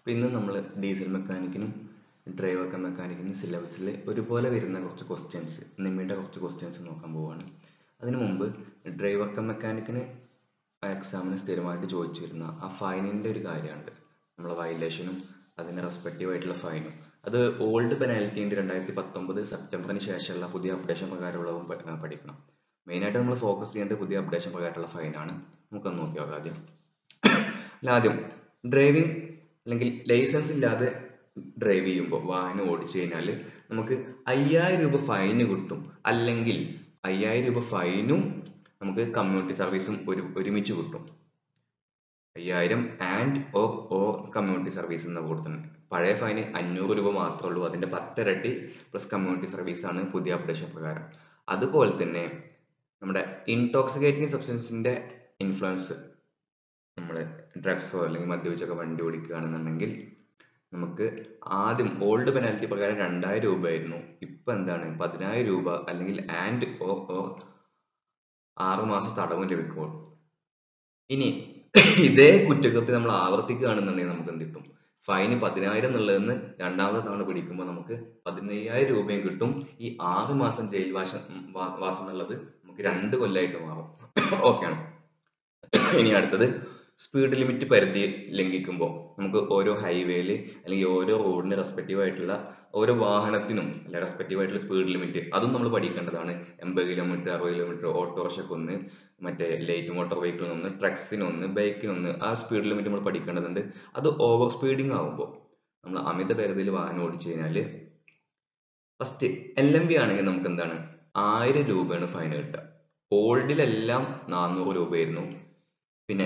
അപ്പോൾ ഇന്ന് നമ്മൾ ഡീസൽ മെക്കാനിക്കിനും ഡ്രൈവർ കം മെക്കാനിക്കിനും സിലബസിൽ ഒരുപോലെ വരുന്ന കുറച്ച് ക്വസ്റ്റ്യൻസ് നിമ്മയുടെ കുറച്ച് ക്വസ്റ്റ്യൻസ് നോക്കാൻ പോവുകയാണ് അതിനു മുമ്പ് ഡ്രൈവർ കം മെക്കാനിക്കിന് എക്സാമിന് സ്ഥിരമായിട്ട് ചോദിച്ചു വരുന്ന ആ ഫൈനിൻ്റെ ഒരു കാര്യമുണ്ട് നമ്മളെ വയലേഷനും അതിന് റെസ്പെക്റ്റീവ് ആയിട്ടുള്ള ഫൈനും അത് ഓൾഡ് പെനാൽറ്റീൻ്റെ രണ്ടായിരത്തി പത്തൊമ്പത് സെപ്റ്റംബറിന് ശേഷമുള്ള പുതിയ അപ്ഡേഷൻ പ്രകാരമുള്ളതും പ- ആ, പഠിക്കണം മെയിനായിട്ട് നമ്മൾ ഫോക്കസ് ചെയ്യേണ്ടത് പുതിയ അപ്ഡേഷൻ പ്രകാരമുള്ള ഫൈനാണ് നമുക്കൊന്ന് നോക്കി നോക്കാം ആദ്യം അല്ല ആദ്യം ഡ്രൈവിംഗ് അല്ലെങ്കിൽ ലൈസൻസ് ഇല്ലാതെ ഡ്രൈവ് ചെയ്യുമ്പോൾ വാഹനം ഓടിച്ചു കഴിഞ്ഞാൽ നമുക്ക് അയ്യായിരം രൂപ ഫൈന് കിട്ടും അല്ലെങ്കിൽ അയ്യായിരം രൂപ ഫൈനും നമുക്ക് കമ്മ്യൂണിറ്റി സർവീസും ഒരു ഒരുമിച്ച് കിട്ടും അയ്യായിരം and or or community service എന്ന കൊടുത്തിട്ടുണ്ട് പഴയ ഫൈന് അഞ്ഞൂറ് രൂപ മാത്രമേ ഉള്ളൂ അതിന്റെ പത്തിരട്ടി പ്ലസ് കമ്മ്യൂണിറ്റി സർവീസ് ആണ് പുതിയ അപ്ഡേഷൻ പ്രകാരം അതുപോലെ തന്നെ നമ്മുടെ ഇൻടോക്സിക്കേറ്റിംഗ് സബ്സ്റ്റൻസിന്റെ ഇൻഫ്ലുവൻസ് നമ്മൾ ഡ്രഗ്സോ അല്ലെങ്കിൽ മദ്യപിച്ചൊക്കെ വണ്ടി ഓടിക്കുകയാണെന്നുണ്ടെങ്കിൽ നമുക്ക് ആദ്യം ഓൾഡ് പെനാൽറ്റി പ്രകാരം രണ്ടായിരം രൂപയായിരുന്നു ഇപ്പൊ എന്താണ് പതിനായിരം രൂപ അല്ലെങ്കിൽ ആൻഡ് ഓർ ഓർ ആറ് മാസം തടവും ലഭിക്കും ഇനി ഇതേ കുറ്റകൃത്യം നമ്മൾ ആവർത്തിക്കുകയാണെന്നുണ്ടെങ്കിൽ നമുക്ക് എന്ത് കിട്ടും ഫൈന് പതിനായിരം എന്നുള്ളതെന്ന് രണ്ടാമത്തെ തവണ പിടിക്കുമ്പോൾ നമുക്ക് പതിനയ്യായിരം രൂപയും കിട്ടും ഈ ആറ് മാസം ജയിൽ വാസം വാ- വാസം എന്നുള്ളത് നമുക്ക് രണ്ട് കൊല്ലമായിട്ട് മാറും ഓക്കെ ആണ് ഇനി അടുത്തത് സ്പീഡ് ലിമിറ്റ് പരിധി ലംഘിക്കുമ്പോൾ നമുക്ക് ഓരോ ഹൈവേയിൽ അല്ലെങ്കിൽ ഓരോ റോഡിന് റെസ്പെക്റ്റീവ് ആയിട്ടുള്ള ഓരോ വാഹനത്തിനും അല്ല റെസ്പെക്റ്റീവ് ആയിട്ടുള്ള സ്പീഡ് ലിമിറ്റ് അതും നമ്മൾ പഠിക്കേണ്ടതാണ് എൺപത് കിലോമീറ്റർ അറുപത് കിലോമീറ്റർ ഓട്ടോറിക്ഷയ്ക്ക് ഒന്ന് മറ്റേ ലൈറ്റ് മോട്ടോർ വെഹിക്കിളിന് ഒന്ന് ട്രക്സിനൊന്ന് ബൈക്കിനൊന്ന് ആ സ്പീഡ് ലിമിറ്റ് നമ്മൾ പഠിക്കേണ്ടതുണ്ട് അത് ഓവർ സ്പീഡിങ് ആകുമ്പോൾ നമ്മൾ അമിത വേഗതയിൽ വാഹനം ഓടിച്ചു കഴിഞ്ഞാൽ ഫസ്റ്റ് എൽ എം ബി ആണെങ്കിൽ നമുക്ക് എന്താണ് ആയിരം രൂപയാണ് ഫൈൻ കിട്ടുക ഓൾഡിലെല്ലാം നാനൂറ് രൂപയായിരുന്നു പിന്നെ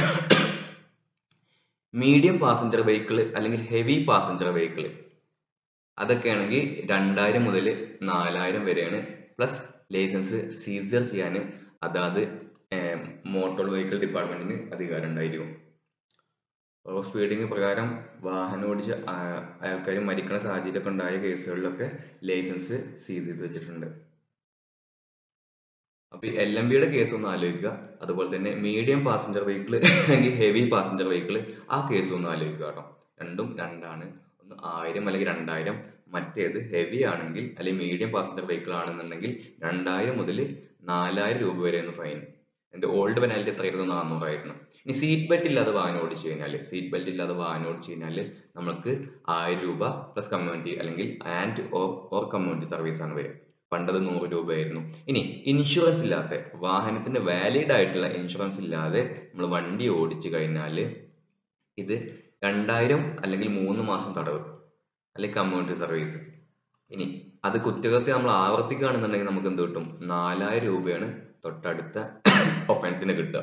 മീഡിയം പാസഞ്ചർ വെഹിക്കിൾ അല്ലെങ്കിൽ ഹെവി പാസഞ്ചർ വെഹിക്കിൾ അതൊക്കെയാണെങ്കിൽ രണ്ടായിരം മുതൽ നാലായിരം വരെയാണ് പ്ലസ് ലൈസൻസ് സീസർ ചെയ്യാൻ അതാത് മോട്ടോർ വെഹിക്കിൾ ഡിപ്പാർട്ട്മെന്റിന് അധികാരം ഉണ്ടായിരിക്കും ഓവർ സ്പീഡിങ് പ്രകാരം വാഹനം ഓടിച്ച് ആൾക്കാർ മരിക്കുന്ന സാഹചര്യമൊക്കെ ഉണ്ടായ കേസുകളിലൊക്കെ ലൈസൻസ് സീസ് ചെയ്ത് വെച്ചിട്ടുണ്ട് അപ്പൊ ഈ എൽ എം ബിയുടെ കേസ് ഒന്ന് ആലോചിക്കുക അതുപോലെ തന്നെ മീഡിയം പാസഞ്ചർ വെഹിക്കിൾ അല്ലെങ്കിൽ ഹെവി പാസഞ്ചർ വെഹിക്കിൾ ആ കേസ് ഒന്ന് ആലോചിക്കുക കേട്ടോ രണ്ടും രണ്ടാണ് ഒന്ന് ആയിരം അല്ലെങ്കിൽ രണ്ടായിരം മറ്റേത് ഹെവി ആണെങ്കിൽ അല്ലെങ്കിൽ മീഡിയം പാസഞ്ചർ വെഹിക്കിൾ ആണെന്നുണ്ടെങ്കിൽ രണ്ടായിരം മുതൽ നാലായിരം രൂപ വരെയാണ് ഫൈൻ എന്റെ ഓൾഡ് പെനാൽറ്റി എത്രയായിരുന്നു നാനൂറായിരുന്നു ഇനി സീറ്റ് ബെൽറ്റ് ഇല്ലാതെ വാഹനം ഓടിച്ചു കഴിഞ്ഞാൽ സീറ്റ് ബെൽറ്റ് ഇല്ലാതെ വാഹനം ഓടിച്ചു കഴിഞ്ഞാൽ നമുക്ക് ആയിരം രൂപ പ്ലസ് കമ്മ്യൂണിറ്റി അല്ലെങ്കിൽ and or or community service ആണ് വരിക പണ്ടത് നൂറ് രൂപയായിരുന്നു ഇനി ഇൻഷുറൻസ് ഇല്ലാത്ത വാഹനത്തിന്റെ വാലിഡ് ആയിട്ടുള്ള ഇൻഷുറൻസ് ഇല്ലാതെ നമ്മൾ വണ്ടി ഓടിച്ചു കഴിഞ്ഞാൽ ഇത് രണ്ടായിരം അല്ലെങ്കിൽ മൂന്ന് മാസം തടവ് അല്ലെങ്കിൽ കമ്മ്യൂണിറ്റി സർവീസ് ഇനി അത് കുറ്റകൃത്യം നമ്മൾ ആവർത്തിക്കുകയാണെന്നുണ്ടെങ്കിൽ നമുക്ക് എന്ത് കിട്ടും നാലായിരം രൂപയാണ് തൊട്ടടുത്ത ഒഫൻസിന് കിട്ടുക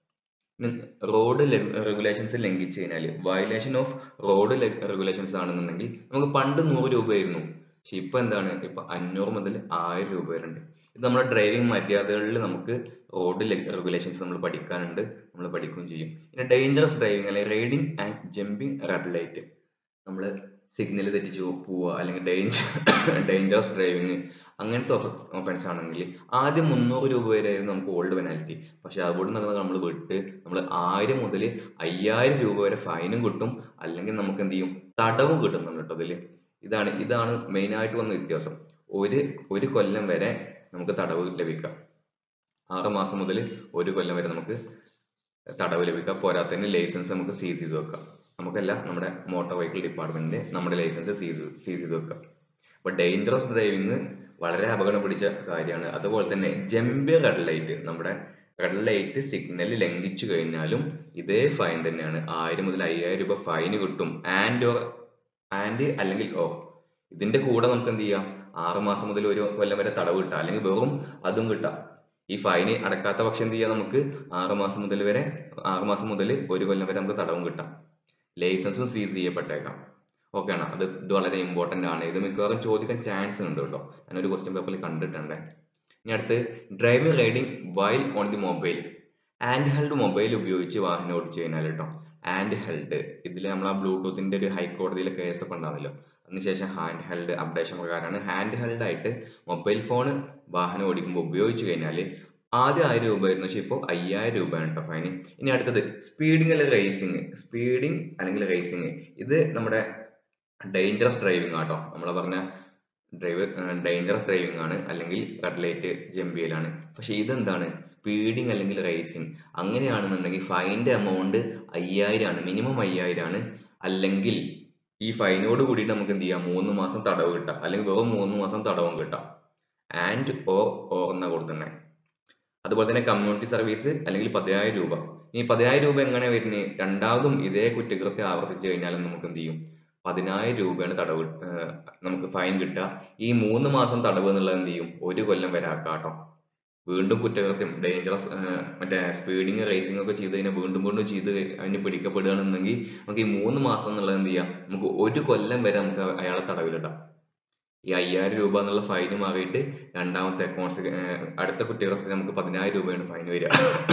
റോഡ് റെഗുലേഷൻസ് ലംഘിച്ചു കഴിഞ്ഞാൽ വയലേഷൻ ഓഫ് റോഡ് റെഗുലേഷൻസ് ആണെന്നുണ്ടെങ്കിൽ നമുക്ക് പണ്ട് നൂറ് രൂപയായിരുന്നു പക്ഷെ ഇപ്പൊ എന്താണ് ഇപ്പൊ അഞ്ഞൂറ് മുതൽ ആയിരം രൂപ വരെ ഉണ്ട് ഇത് നമ്മുടെ ഡ്രൈവിംഗ് മര്യാദകളിൽ നമുക്ക് റോഡ് റെഗുലേഷൻസ് നമ്മൾ പഠിക്കാനുണ്ട് നമ്മൾ പഠിക്കുകയും ചെയ്യും പിന്നെ ഡേഞ്ചറസ് ഡ്രൈവിംഗ് അല്ലെങ്കിൽ riding and jumping red light നമ്മൾ സിഗ്നൽ തെറ്റിച്ച് പോവുക അല്ലെങ്കിൽ ഡേഞ്ചർ ഡേഞ്ചറസ് ഡ്രൈവിങ് അങ്ങനത്തെ ഒഫൻസ് ആണെങ്കിൽ ആദ്യം മുന്നൂറ് രൂപ വരെ ആയിരുന്നു നമുക്ക് ഓൾഡ് പെനാൽറ്റി പക്ഷെ അവിടെ നിന്ന് നമ്മൾ വിട്ട് നമ്മൾ ആയിരം മുതൽ അയ്യായിരം രൂപ വരെ ഫൈനും കിട്ടും അല്ലെങ്കിൽ നമുക്ക് എന്ത് ചെയ്യും തടവും കിട്ടുന്നുണ്ട് കേട്ടോ ഇതിൽ ഇതാണ് ഇതാണ് മെയിൻ ആയിട്ട് വന്ന വ്യത്യാസം ഒരു ഒരു കൊല്ലം വരെ നമുക്ക് തടവ് ലഭിക്കാം ആറ് മാസം മുതൽ ഒരു കൊല്ലം വരെ നമുക്ക് തടവ് ലഭിക്കാം പോരാത്തതിന് ലൈസൻസ് നമുക്ക് സീസ് ചെയ്ത് വെക്കാം നമുക്കല്ല നമ്മുടെ മോട്ടോർ വെഹിക്കിൾ ഡിപ്പാർട്ട്മെന്റിന് നമ്മുടെ ലൈസൻസ് സീസ് സീസ് ചെയ്ത് വെക്കാം അപ്പൊ ഡേഞ്ചറസ് ഡ്രൈവിംഗ് വളരെ അപകടം പിടിച്ച കാര്യമാണ് അതുപോലെ തന്നെ ജമ്പ് റെഡ് ലൈറ്റ് നമ്മുടെ റെഡ് ലൈറ്റ് സിഗ്നൽ ലംഘിച്ചു കഴിഞ്ഞാലും ഇതേ ഫൈൻ തന്നെയാണ് ആയിരം മുതൽ അയ്യായിരം രൂപ ഫൈന് കിട്ടും ആൻഡ് ഓർ ആൻഡ് അല്ലെങ്കിൽ ഓ ഇതിന്റെ കൂടെ നമുക്ക് എന്ത് ചെയ്യാം ആറ് മാസം മുതൽ ഒരു കൊല്ലം വരെ തടവ് കിട്ടാം അല്ലെങ്കിൽ വെറും അതും കിട്ടാം ഈ ഫൈന് അടക്കാത്ത പക്ഷം എന്ത് ചെയ്യാം നമുക്ക് ആറ് മാസം മുതൽ വരെ ആറ് മാസം മുതൽ ഒരു കൊല്ലം വരെ നമുക്ക് തടവും കിട്ടാം ലൈസൻസും സീസ് ചെയ്യപ്പെട്ടേക്കാം ഓക്കെ ആണ് അത് ഇത് വളരെ ഇമ്പോർട്ടന്റ് ആണ് ഇത് മിക്കവാറും ചോദിക്കാൻ ചാൻസ് ഉണ്ട് കേട്ടോ ഞാനൊരു ക്വസ്റ്റ്യൻ പേപ്പറിൽ കണ്ടിട്ടുണ്ട് ഇനി അടുത്ത് driving riding while on the mobile and held mobile ഉപയോഗിച്ച് വാഹനം ഓടിച്ചു കഴിഞ്ഞാൽ കേട്ടോ ആൻഡ് ഹെൽഡ് ഇതിൽ നമ്മൾ ആ ബ്ലൂടൂത്തിന്റെ ഒരു ഹൈക്കോടതിയിലെ കേസ് ഒക്കെ ഉണ്ടാവില്ലോ അതിനുശേഷം ഹാൻഡ് ഹെൽഡ് അപ്ഡേഷൻ പ്രകാരമാണ് ഹാൻഡ് ഹെൽഡ് ആയിട്ട് മൊബൈൽ ഫോൺ വാഹനം ഓടിക്കുമ്പോൾ ഉപയോഗിച്ചു കഴിഞ്ഞാൽ ആദ്യം ആയിരം രൂപ ആയിരുന്നു പക്ഷെ ഇപ്പോൾ അയ്യായിരം രൂപയാണ് കേട്ടോ ഫൈൻ ഇനി അടുത്തത് സ്പീഡിംഗ് അല്ലെങ്കിൽ റേസിംഗ് സ്പീഡിംഗ് അല്ലെങ്കിൽ റേസിംഗ് ഇത് നമ്മുടെ ഡേഞ്ചറസ് ഡ്രൈവിംഗ് ആട്ടോ നമ്മൾ പറഞ്ഞ ഡ്രൈവ് ഡേഞ്ചറസ് ഡ്രൈവിംഗ് ആണ് അല്ലെങ്കിൽ റെഡ് ലൈറ്റ് ജമ്പ് ചെയ്യലാണ് പക്ഷെ ഇതെന്താണ് സ്പീഡിംഗ് അല്ലെങ്കിൽ റേസിംഗ് അങ്ങനെയാണെന്നുണ്ടെങ്കിൽ ഫൈൻ്റെ എമൗണ്ട് അയ്യായിരം ആണ് മിനിമം അയ്യായിരം ആണ് അല്ലെങ്കിൽ ഈ ഫൈനോട് കൂടിയിട്ട് നമുക്ക് എന്ത് ചെയ്യാം മൂന്ന് മാസം തടവ് കിട്ടാം അല്ലെങ്കിൽ വെറും മൂന്ന് മാസം തടവും കിട്ടാം ആൻഡ് ഓർ ഓർ എന്നാ കൊടുത്തന്നെ അതുപോലെ തന്നെ കമ്മ്യൂണിറ്റി സർവീസ് അല്ലെങ്കിൽ പതിനായിരം രൂപ ഈ പതിനായിരം രൂപ എങ്ങനെ വരുന്നത് രണ്ടാമതും ഇതേ കുറ്റകൃത്യം ആവർത്തിച്ചു കഴിഞ്ഞാൽ നമുക്ക് എന്ത് ചെയ്യും പതിനായിരം രൂപയാണ് തടവ് ഏർ നമുക്ക് ഫൈൻ കിട്ടുക ഈ മൂന്ന് മാസം തടവ് എന്നുള്ളത് എന്ത് ചെയ്യും ഒരു കൊല്ലം വരെ ആക്കാം കേട്ടോ വീണ്ടും കുറ്റകൃത്യം ഡേഞ്ചറസ് മറ്റേ സ്പീഡിങ് റേസിംഗ് ഒക്കെ ചെയ്ത് കഴിഞ്ഞാൽ വീണ്ടും വീണ്ടും ചെയ്ത് അതിന് പിടിക്കപ്പെടുകയാണെന്നുണ്ടെങ്കിൽ നമുക്ക് ഈ മൂന്ന് മാസം എന്നുള്ളത് എന്ത് ചെയ്യാം നമുക്ക് ഒരു കൊല്ലം വരെ നമുക്ക് അയാളെ തടവിലിടാം ഈ അയ്യായിരം രൂപ എന്നുള്ള ഫൈൻ മാറിയിട്ട് രണ്ടാമത്തെ കോൺസ് അടുത്ത കുറ്റകൃത്യത്തിന് നമുക്ക് പതിനായിരം രൂപയാണ് ഫൈൻ വരിക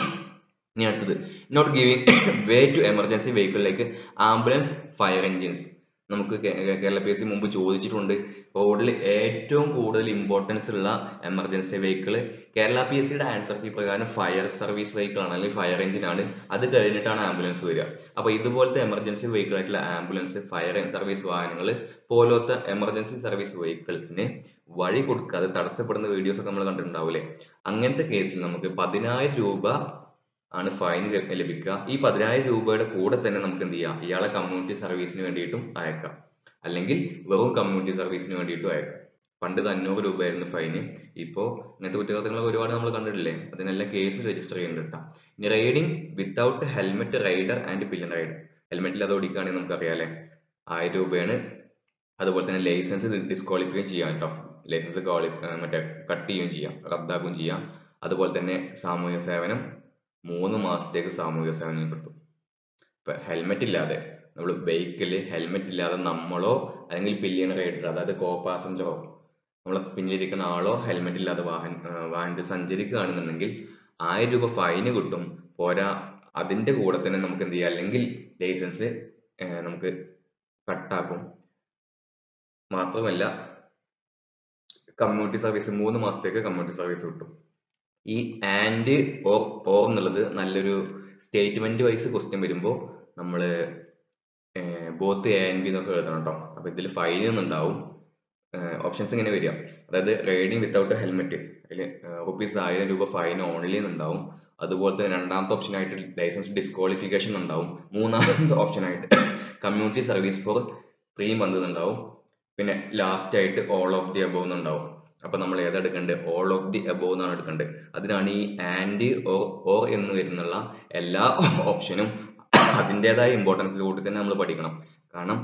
ഇനി അടുത്തത് not giving way to emergency vehicle like ambulance fire engines നമുക്ക് കേരള പി എസ് സി മുമ്പ് ചോദിച്ചിട്ടുണ്ട് റോഡിൽ ഏറ്റവും കൂടുതൽ ഇമ്പോർട്ടൻസ് ഉള്ള emergency vehicle Kerala P S സിയുടെ ആൻസർ കീ പ്രകാരം ഫയർ സർവീസ് വെഹിക്കിൾ ആണ് അല്ലെങ്കിൽ ഫയർ എഞ്ചിൻ ആണ് അത് കഴിഞ്ഞിട്ടാണ് ആംബുലൻസ് വരിക അപ്പൊ ഇതുപോലത്തെ എമർജൻസി വെഹിക്കിൾ ആയിട്ടുള്ള ആംബുലൻസ് ഫയർ സർവീസ് വാഹനങ്ങൾ പോലത്തെ എമർജൻസി സർവീസ് വെഹിക്കിൾസിന് വഴി കൊടുക്കാതെ തടസ്സപ്പെടുന്ന വീഡിയോസ് ഒക്കെ നമ്മൾ കണ്ടിട്ടുണ്ടാവില്ലേ അങ്ങനത്തെ കേസിൽ നമുക്ക് പതിനായിരം രൂപ ആണ് ഫൈൻ ലഭിക്കുക ഈ പതിനായിരം രൂപയുടെ കൂടെ തന്നെ നമുക്ക് എന്ത് ചെയ്യാം ഇയാളെ കമ്മ്യൂണിറ്റി സർവീസിന് വേണ്ടിയിട്ടും അയക്കാം അല്ലെങ്കിൽ വെറും കമ്മ്യൂണിറ്റി സർവീസിന് വേണ്ടിയിട്ടും അയക്കാം പണ്ട് ഇത് അഞ്ഞൂറ് രൂപയായിരുന്നു ഫൈന് ഇപ്പോൾ ഇങ്ങനത്തെ കുറ്റകൃത്യങ്ങൾ ഒരുപാട് നമ്മൾ കണ്ടിട്ടില്ലേ അതിനെല്ലാം കേസ് രജിസ്റ്റർ ചെയ്യുന്നുണ്ട് കേട്ടോ ഇനി riding without helmet rider and pillion rider helmet ഇല്ലാതെ ഓടിക്കുകയാണെങ്കിൽ നമുക്കറിയാം അല്ലേ ആയിരം രൂപയാണ് അതുപോലെ തന്നെ ലൈസൻസ് ഡിസ്ക്വാളിഫൈ ചെയ്യാം കേട്ടോ ലൈസൻസ് ക്വാളി മറ്റേ കട്ട് ചെയ്യുകയും ചെയ്യാം റദ്ദാക്കുകയും ചെയ്യാം അതുപോലെ തന്നെ സാമൂഹ്യ സേവനം മൂന്ന് മാസത്തേക്ക് സാമൂഹിക സേവനം കിട്ടും ഇപ്പൊ ഹെൽമെറ്റ് ഇല്ലാതെ നമ്മൾ ബൈക്കിൽ ഹെൽമെറ്റ് ഇല്ലാതെ നമ്മളോ അല്ലെങ്കിൽ പില്ലിയൻ റൈഡർ അതായത് കോ പാസഞ്ചറോ നമ്മളെ പിന്നിലിരിക്കുന്ന ആളോ ഹെൽമെറ്റ് ഇല്ലാതെ വാഹന വാഹനത്തിൽ സഞ്ചരിക്കുകയാണെന്നുണ്ടെങ്കിൽ ആയിരം രൂപ ഫൈന് കിട്ടും പോരാ അതിന്റെ കൂടെ തന്നെ നമുക്ക് എന്ത് ചെയ്യാം അല്ലെങ്കിൽ ലൈസൻസ് നമുക്ക് കട്ടാക്കും മാത്രമല്ല കമ്മ്യൂണിറ്റി സർവീസ് മൂന്ന് മാസത്തേക്ക് കമ്മ്യൂണിറ്റി സർവീസ് കിട്ടും ഈ ആൻഡ് ഓർ ഓർ എന്നുള്ളത് നല്ലൊരു സ്റ്റേറ്റ്മെന്റ് വൈസ് ക്വസ്റ്റ്യൻ വരുമ്പോൾ നമ്മൾ ബോത്ത് എ ആൻഡ് ബി എന്നൊക്കെ എഴുതണം കേട്ടോ അപ്പൊ ഇതിൽ ഫൈൻ എന്നുണ്ടാവും ഓപ്ഷൻസ് ഇങ്ങനെ വരിക അതായത് റൈഡിങ് വിത്തൗട്ട് ഹെൽമെറ്റ് അതിൽ റുപ്പീസ് ആയിരം രൂപ ഫൈൻ ഓൺലി എന്നുണ്ടാവും അതുപോലെ തന്നെ രണ്ടാമത്തെ ഓപ്ഷൻ ആയിട്ട് ലൈസൻസ് ഡിസ്ക്വാളിഫിക്കേഷൻ ഉണ്ടാവും മൂന്നാമത്തെ ഓപ്ഷൻ ആയിട്ട് community service for three month എന്നുണ്ടാവും പിന്നെ ലാസ്റ്റ് ആയിട്ട് ഓൾ ഓഫ് ദി അബോവ് എന്നുണ്ടാവും അപ്പൊ നമ്മൾ ഏതാ എടുക്കേണ്ടത് ഓൾ ഓഫ് ദി അബോവ് എന്നാണ് എടുക്കേണ്ടത് അതിനാണ് ഈ ആൻഡ് ഓർ ഓർ എന്ന് വരുന്നുള്ള എല്ലാ ഓപ്ഷനും അതിൻ്റെതായ ഇമ്പോർട്ടൻസ് കൂട്ടി തന്നെ നമ്മൾ പഠിക്കണം കാരണം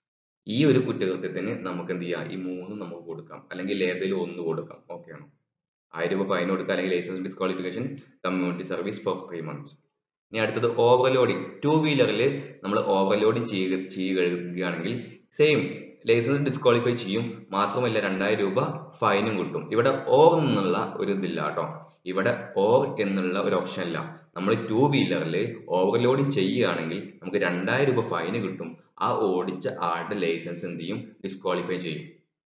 ഈ ഒരു കുറ്റകൃത്യത്തിന് നമുക്ക് എന്ത് ചെയ്യാം ഈ മൂന്ന് നമുക്ക് കൊടുക്കാം അല്ലെങ്കിൽ ഏതെങ്കിലും ഒന്ന് കൊടുക്കാം ഓക്കെ ആണോ ആയിരം രൂപ ഫൈൻ കൊടുക്കുക അല്ലെങ്കിൽ licence disqualification community service for three months ഇനി അടുത്തത് ഓവർലോഡിങ് ടൂ വീലറിൽ നമ്മൾ ഓവർലോഡിങ് ചെയ്യുക ചെയ്യുകയാണെങ്കിൽ സെയിം ലൈസൻസ് ഡിസ്ക്വാളിഫൈ ചെയ്യും മാത്രമല്ല രണ്ടായിരം രൂപ ഫൈനും കിട്ടും ഇവിടെ ഓർ എന്നുള്ള ഒരു ഇതില്ല കേട്ടോ ഇവിടെ ഓർ എന്നുള്ള ഒരു ഓപ്ഷൻ ഇല്ല നമ്മൾ ടൂ വീലറിൽ ഓവർലോഡിങ് ചെയ്യുകയാണെങ്കിൽ നമുക്ക് രണ്ടായിരം രൂപ ഫൈന് കിട്ടും ആ ഓടിച്ച ആളുടെ ലൈസൻസ് എന്ത് ചെയ്യും ഡിസ്ക്വാളിഫൈ ചെയ്യും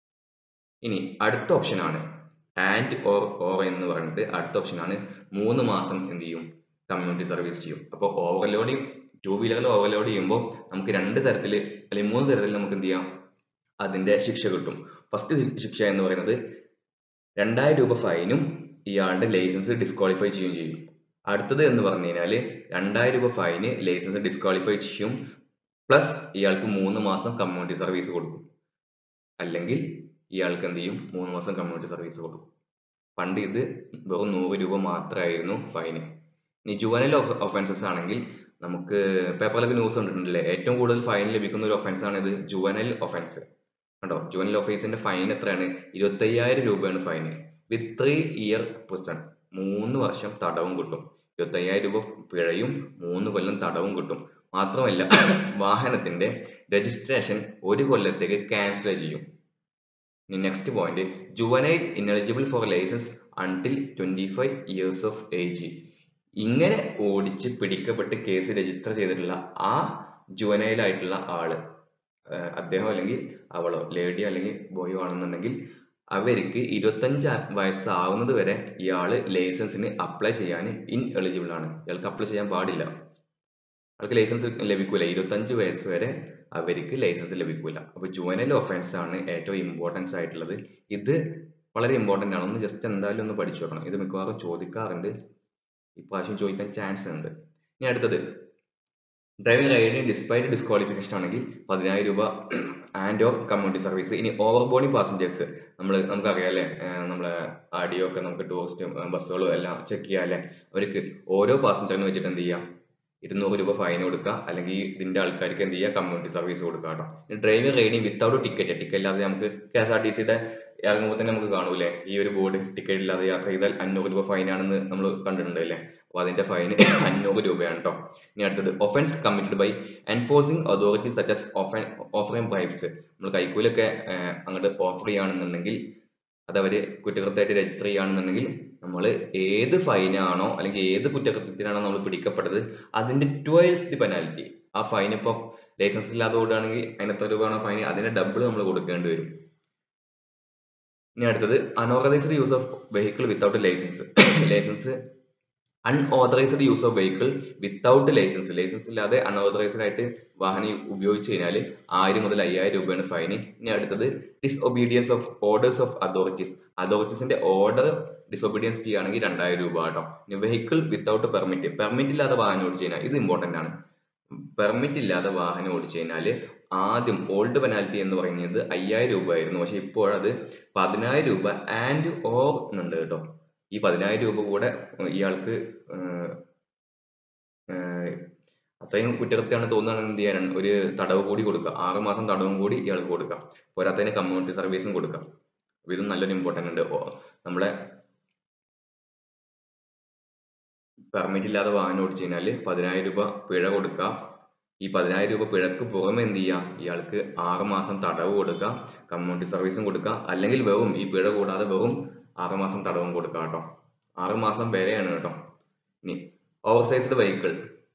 ഇനി അടുത്ത ഓപ്ഷൻ ആണ് ആൻഡ് ഓർ ഓർ എന്ന് പറഞ്ഞിട്ട് അടുത്ത ഓപ്ഷൻ ആണ് മൂന്ന് മാസം എന്ത് ചെയ്യും കമ്മ്യൂണിറ്റി സർവീസ് ചെയ്യും അപ്പോൾ ഓവർലോഡിങ് ടൂ വീലറിൽ ഓവർലോഡ് ചെയ്യുമ്പോൾ നമുക്ക് രണ്ട് തരത്തിൽ അല്ലെങ്കിൽ മൂന്ന് തരത്തിൽ നമുക്ക് എന്ത് ചെയ്യാം അതിന്റെ ശിക്ഷ കിട്ടും ഫസ്റ്റ് ശിക്ഷ എന്ന് പറയുന്നത് രണ്ടായിരം രൂപ ഫൈനും ഇയാളുടെ ലൈസൻസ് ഡിസ്ക്വാളിഫൈ ചെയ്യുകയും ചെയ്യും അടുത്തത് എന്ന് പറഞ്ഞു കഴിഞ്ഞാൽ രണ്ടായിരം രൂപ ഫൈന് ലൈസൻസ് ഡിസ്ക്വാളിഫൈ ചെയ്യും പ്ലസ് ഇയാൾക്ക് മൂന്ന് മാസം കമ്മ്യൂണിറ്റി സർവീസ് കൊടുക്കും അല്ലെങ്കിൽ ഇയാൾക്ക് എന്ത് ചെയ്യും മൂന്ന് മാസം കമ്മ്യൂണിറ്റി സർവീസ് കൊടുക്കും പണ്ട് ഇത് വെറും നൂറ് രൂപ മാത്രമായിരുന്നു ഫൈന് ഇനി ജുവനൽ ഒഫൻസസ് ആണെങ്കിൽ നമുക്ക് പേപ്പറിലൊക്കെ ന്യൂസ് കണ്ടിട്ടുണ്ടല്ലേ ഏറ്റവും കൂടുതൽ ഫൈൻ ലഭിക്കുന്ന ഒരു ഒഫൻസ് ആണ് ഇത് ജുവനൽ ഒഫൻസ് കണ്ടോ ജുവനൽ ഒഫൻസിന്റെ ഫൈൻ എത്രയാണ് ഇരുപത്തയ്യായിരം രൂപയാണ് fine with three year prison മൂന്ന് വർഷം തടവും കിട്ടും ഇരുപത്തയ്യായിരം രൂപ പിഴയും മൂന്ന് കൊല്ലം തടവും കിട്ടും മാത്രമല്ല വാഹനത്തിന്റെ രജിസ്ട്രേഷൻ ഒരു കൊല്ലത്തേക്ക് ക്യാൻസൽ ചെയ്യും ഇനി next point juvenile ineligible for licence until twenty five years of age ഇങ്ങനെ ഓടിച്ച് പിടിക്കപ്പെട്ട് കേസ് രജിസ്റ്റർ ചെയ്തിട്ടുള്ള ആ ജുവനൈൽ ആയിട്ടുള്ള ആള് അദ്ദേഹം അല്ലെങ്കിൽ അവളോ ലേഡിയോ അല്ലെങ്കിൽ ബോയോ ആണെന്നുണ്ടെങ്കിൽ അവർക്ക് ഇരുപത്തഞ്ച് വയസ്സാവുന്നത് വരെ ഇയാൾ ലൈസൻസിന് അപ്ലൈ ചെയ്യാൻ ഇൻ എലിജിബിൾ ആണ് ഇയാൾക്ക് അപ്ലൈ ചെയ്യാൻ പാടില്ല അവർക്ക് ലൈസൻസ് ലഭിക്കൂല ഇരുപത്തഞ്ച് വയസ്സ് വരെ അവർക്ക് ലൈസൻസ് ലഭിക്കൂല അപ്പൊ ജുവനൽ ഒഫൻസ് ആണ് ഏറ്റവും ഇമ്പോർട്ടൻസ് ആയിട്ടുള്ളത് ഇത് വളരെ ഇമ്പോർട്ടന്റ് ആണ് ഒന്ന് ജസ്റ്റ് എന്തായാലും ഒന്ന് പഠിച്ചു നോക്കണം ഇത് മിക്കവാറും ചോദിക്കാറുണ്ട് ഇപ്രാവശ്യം ചോദിക്കാൻ ചാൻസ് ഉണ്ട് ഇനി അടുത്തത് ഡ്രൈവിംഗ് റൈഡിംഗ് ഡിസ്പൈറ്റ് ഡിസ്ക്വാളിഫിക്കേഷൻ ആണെങ്കിൽ പതിനായിരം രൂപ ആൻഡ് ഓർ കമ്മ്യൂണിറ്റി സർവീസ് ഇനി ഓവർ ബോഡി പാസഞ്ചേഴ്സ് നമ്മൾ നമുക്കറിയാം അല്ലേ നമ്മളെ ആഡിയോ ഒക്കെ നമുക്ക് ടൂറിസ്റ്റ് ബസ്സുകളും എല്ലാം ചെക്ക് ചെയ്യാം അല്ലേ അവർക്ക് ഓരോ പാസഞ്ചറിന് വെച്ചിട്ട് എന്ത് ചെയ്യാം ഇരുന്നൂറ് രൂപ ഫൈൻ കൊടുക്കുക അല്ലെങ്കിൽ ഇതിന്റെ ആൾക്കാർക്ക് എന്ത് ചെയ്യുക കമ്മ്യൂണിറ്റി സർവീസ് കൊടുക്കുക കേട്ടോ driving riding without ticket ticket ഇല്ലാതെ നമുക്ക് കെ എസ് ആർ ടി സിയുടെ ഇറങ്ങുമ്പോൾ തന്നെ നമുക്ക് കാണൂലേ ഈ ഒരു ബോർഡ് ടിക്കറ്റ് ഇല്ലാതെ യാത്ര ചെയ്താൽ അഞ്ഞൂറ് രൂപ ഫൈൻ ആണെന്ന് നമ്മൾ കണ്ടിട്ടുണ്ട് അല്ലേ അപ്പൊ അതിന്റെ ഫൈൻ അഞ്ഞൂറ് രൂപയാണ് കേട്ടോ ഇനി അടുത്തത് offence committed by enforcing authority such as often offering bribes നമ്മൾ കൈക്കൂലൊക്കെ അങ്ങോട്ട് ഓഫർ ചെയ്യുകയാണെന്നുണ്ടെങ്കിൽ അത് അവര് കുറ്റകൃത്യമായിട്ട് രജിസ്റ്റർ ചെയ്യുകയാണെന്നുണ്ടെങ്കിൽ നമ്മൾ ഏത് ഫൈനാണോ അല്ലെങ്കിൽ ഏത് കുറ്റകൃത്യത്തിനാണോ നമ്മൾ പിടിക്കപ്പെട്ടത് അതിന്റെ ട്വൽസ് ദി പെനാൽറ്റി ആ ഫൈൻ ഇപ്പം ലൈസൻസ് ഇല്ലാതെ ഓടുകയാണെങ്കിൽ അതിന് എത്ര രൂപയാണോ ഫൈൻ അതിന്റെ ഡബിൾ നമ്മൾ കൊടുക്കേണ്ടി വരും ഇനി അടുത്തത് unorganised use of vehicle without licence licence unauthorised use of vehicle without licence licence ഇല്ലാതെ അൺഓതറൈസ്ഡ് ആയിട്ട് വാഹനം ഉപയോഗിച്ച് കഴിഞ്ഞാൽ ആയിരം മുതൽ അയ്യായിരം രൂപയാണ് ഫൈൻ ഇനി അടുത്തത് disobedience of orders of authorities അതോറിറ്റീസിന്റെ ഓർഡർ ഡിസൊബീഡിയൻസ് ചെയ്യുകയാണെങ്കിൽ രണ്ടായിരം രൂപ കേട്ടോ ഇനി വെഹിക്കിൾ വിത്തൗട്ട് പെർമിറ്റ് പെർമിറ്റ് ഇല്ലാതെ വാഹനം ഓടിച്ചു കഴിഞ്ഞാൽ ഇത് ഇമ്പോർട്ടന്റ് ആണ് പെർമിറ്റ് ഇല്ലാതെ വാഹനം ഓടിച്ചു കഴിഞ്ഞാൽ ആദ്യം ഓൾഡ് പെനാൽറ്റി എന്ന് പറയുന്നത് അയ്യായിരം രൂപ ആയിരുന്നു പക്ഷെ ഇപ്പോഴത് പതിനായിരം രൂപ ആൻഡ് ഓർ എന്നുണ്ട് കേട്ടോ ഈ പതിനായിരം രൂപ കൂടെ ഇയാൾക്ക് അത്രയും കുറ്റകൃത്യമാണ് തോന്നുകയാണെങ്കിൽ എന്ത് ചെയ്യാൻ ഒരു തടവ് കൂടി കൊടുക്കുക ആറ് മാസം തടവും കൂടി ഇയാൾക്ക് കൊടുക്കാം പോരാത്തതിന് കമ്മ്യൂണിറ്റി സർവീസും കൊടുക്കാം അപ്പൊ ഇതും നല്ലൊരു ഇമ്പോർട്ടൻ്റ് ഉണ്ട് നമ്മളെ പെർമിറ്റ് ഇല്ലാതെ വാഹനം ഓടിച്ചു കഴിഞ്ഞാൽ പതിനായിരം രൂപ പിഴ കൊടുക്കുക ഈ പതിനായിരം രൂപ പിഴക്ക് പുറമെ എന്ത് ചെയ്യാം ഇയാൾക്ക് ആറ് മാസം തടവ് കൊടുക്കുക കമ്മ്യൂണിറ്റി സർവീസും കൊടുക്കുക അല്ലെങ്കിൽ വെറും ഈ പിഴ കൂടാതെ വെറും ആറ് മാസം തടവും കൊടുക്കുക കേട്ടോ ആറ് മാസം വരെയാണ് കേട്ടോ ഇനി ഓവർസൈസ്ഡ് വെഹിക്കിൾ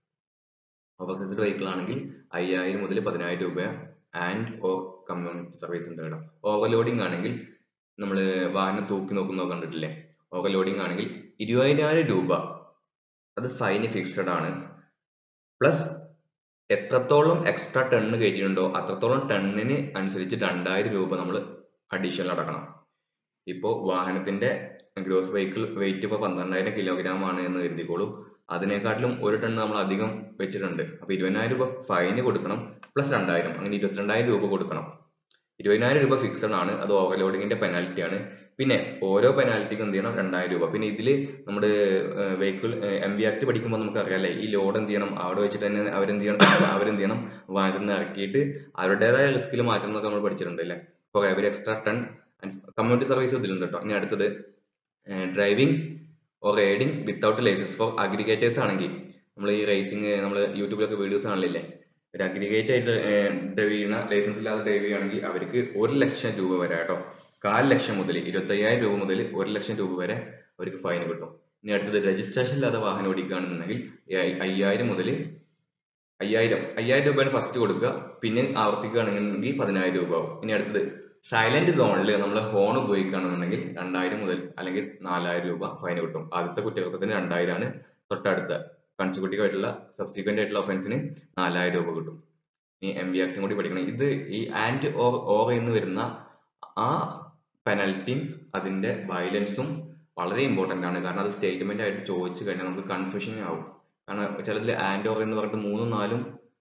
ഓവർസൈസ്ഡ് വെഹിക്കിൾ ആണെങ്കിൽ അയ്യായിരം മുതൽ പതിനായിരം രൂപ ആൻഡ് ഓർ കമ്മ്യൂണിറ്റി സർവീസ് ഉണ്ട് കേട്ടോ ഓവർലോഡിംഗ് ആണെങ്കിൽ നമ്മൾ വാഹനം തൂക്കി നോക്കുന്ന കണ്ടിട്ടില്ലേ ഓവർലോഡിംഗ് ആണെങ്കിൽ ഇരുപതിനായിരം രൂപ അത് ഫൈന് ഫിക്സഡ് ആണ് പ്ലസ് എത്രത്തോളം എക്സ്ട്രാ ടണ്ണ് കയറ്റിയിട്ടുണ്ടോ അത്രത്തോളം ടണ്ണിന് അനുസരിച്ച് രണ്ടായിരം രൂപ നമ്മൾ അഡീഷണൽ അടക്കണം ഇപ്പോൾ വാഹനത്തിന്റെ ഗ്രോസ് വെഹിക്കിൾ വെയിറ്റ് ഇപ്പോൾ പന്ത്രണ്ടായിരം കിലോഗ്രാം ആണ് എന്ന് കരുതിക്കോളൂ അതിനെക്കാട്ടിലും ഒരു ടൺ നമ്മൾ അധികം വെച്ചിട്ടുണ്ട് അപ്പൊ ഇരുപതിനായിരം രൂപ ഫൈന് കൊടുക്കണം പ്ലസ് രണ്ടായിരം അങ്ങനെ ഇരുപത്തിരണ്ടായിരം രൂപ കൊടുക്കണം ഇരുപതിനായിരം രൂപ ഫിക്സഡ് ആണ് അത് ഓവർലോഡിങ്ങിന്റെ പെനാൽറ്റി ആണ് പിന്നെ ഓരോ പെനാൽറ്റിക്കും എന്ത് ചെയ്യണം രണ്ടായിരം രൂപ പിന്നെ ഇതിൽ നമ്മുടെ വെഹിക്കിൾ എം വി ആക്ട് പഠിക്കുമ്പോൾ നമുക്ക് അറിയാലേ ഈ ലോഡ് എന്ത് ചെയ്യണം അവിടെ വെച്ചിട്ട് തന്നെ അവരെന്ത് ചെയ്യണം അവരെന്ത് ചെയ്യണം വാഹനത്തിൽ നിന്ന് ഇറക്കിയിട്ട് അവരുടേതായ റിസ്കിൽ മാറ്റണം എന്നൊക്കെ നമ്മൾ പഠിച്ചിട്ടുണ്ട് അല്ലേ കുറെ ഒരു എക്സ്ട്രാ ടൺ കമ്മ്യൂണിറ്റി സർവീസ് ഇതിലുണ്ട് കേട്ടോ ഇനി അടുത്തത് driving or riding without licence for aggregators ആണെങ്കിൽ നമ്മൾ ഈ റേസിംഗ് നമ്മൾ യൂട്യൂബിലൊക്കെ വീഡിയോസ് കാണില്ലേ ഒരു അഗ്രിഗേറ്റ് ആയിട്ട് ഡ്രൈവ് ചെയ്യുന്ന ലൈസൻസ് ഇല്ലാതെ ഡ്രൈവ് ചെയ്യുകയാണെങ്കിൽ അവർക്ക് ഒരു ലക്ഷം രൂപ വരെ കേട്ടോ കാൽ ലക്ഷം മുതൽ ഇരുപത്തയ്യായിരം രൂപ മുതൽ ഒരു ലക്ഷം രൂപ വരെ അവർക്ക് ഫൈൻ കിട്ടും ഇനി അടുത്തത് രജിസ്ട്രേഷൻ ഇല്ലാതെ വാഹനം ഓടിക്കുകയാണെന്നുണ്ടെങ്കിൽ അയ്യായിരം മുതൽ അയ്യായിരം അയ്യായിരം രൂപയാണ് ഫസ്റ്റ് കൊടുക്കുക പിന്നെ ആവർത്തിക്കുകയാണെന്നുണ്ടെങ്കിൽ പതിനായിരം രൂപ ആവും ഇനി അടുത്തത് സൈലന്റ് സോണിൽ നമ്മൾ ഹോൺ ഉപയോഗിക്കുകയാണെന്നുണ്ടെങ്കിൽ രണ്ടായിരം മുതൽ അല്ലെങ്കിൽ നാലായിരം രൂപ ഫൈൻ കിട്ടും ആദ്യത്തെ കുറ്റകൃത്യത്തിന് രണ്ടായിരം ആണ് തൊട്ടടുത്ത കൺസിക്യൂട്ടീവ് ആയിട്ടുള്ള സബ്സിക്വന്റ് ആയിട്ടുള്ള ഒഫൻസിന് നാലായിരം രൂപ കിട്ടും ഇനി എം വി ആക്ടും കൂടി പഠിക്കണം ഇത് ഈ ആൻഡ് ഓർ ഓർ എന്ന് വരുന്ന ആ പെനൽറ്റിയും അതിന്റെ വയലൻസും വളരെ ഇമ്പോർട്ടന്റ് ആണ് കാരണം അത് സ്റ്റേറ്റ്മെന്റ് ആയിട്ട് ചോദിച്ചു കഴിഞ്ഞാൽ നമുക്ക് കൺഫ്യൂഷൻ ആവും കാരണം ചിലതിൽ ആൻഡ് ഓർ എന്ന് പറഞ്ഞിട്ട് മൂന്നും നാലും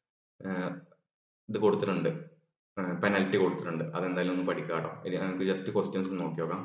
ഇത് കൊടുത്തിട്ടുണ്ട് പെനൽറ്റി കൊടുത്തിട്ടുണ്ട് അതെന്തായാലും ഒന്ന് പഠിക്കാം കേട്ടോ ഇനി നമുക്ക് ജസ്റ്റ് ക്വസ്റ്റ്യൻസ് നോക്കി നോക്കാം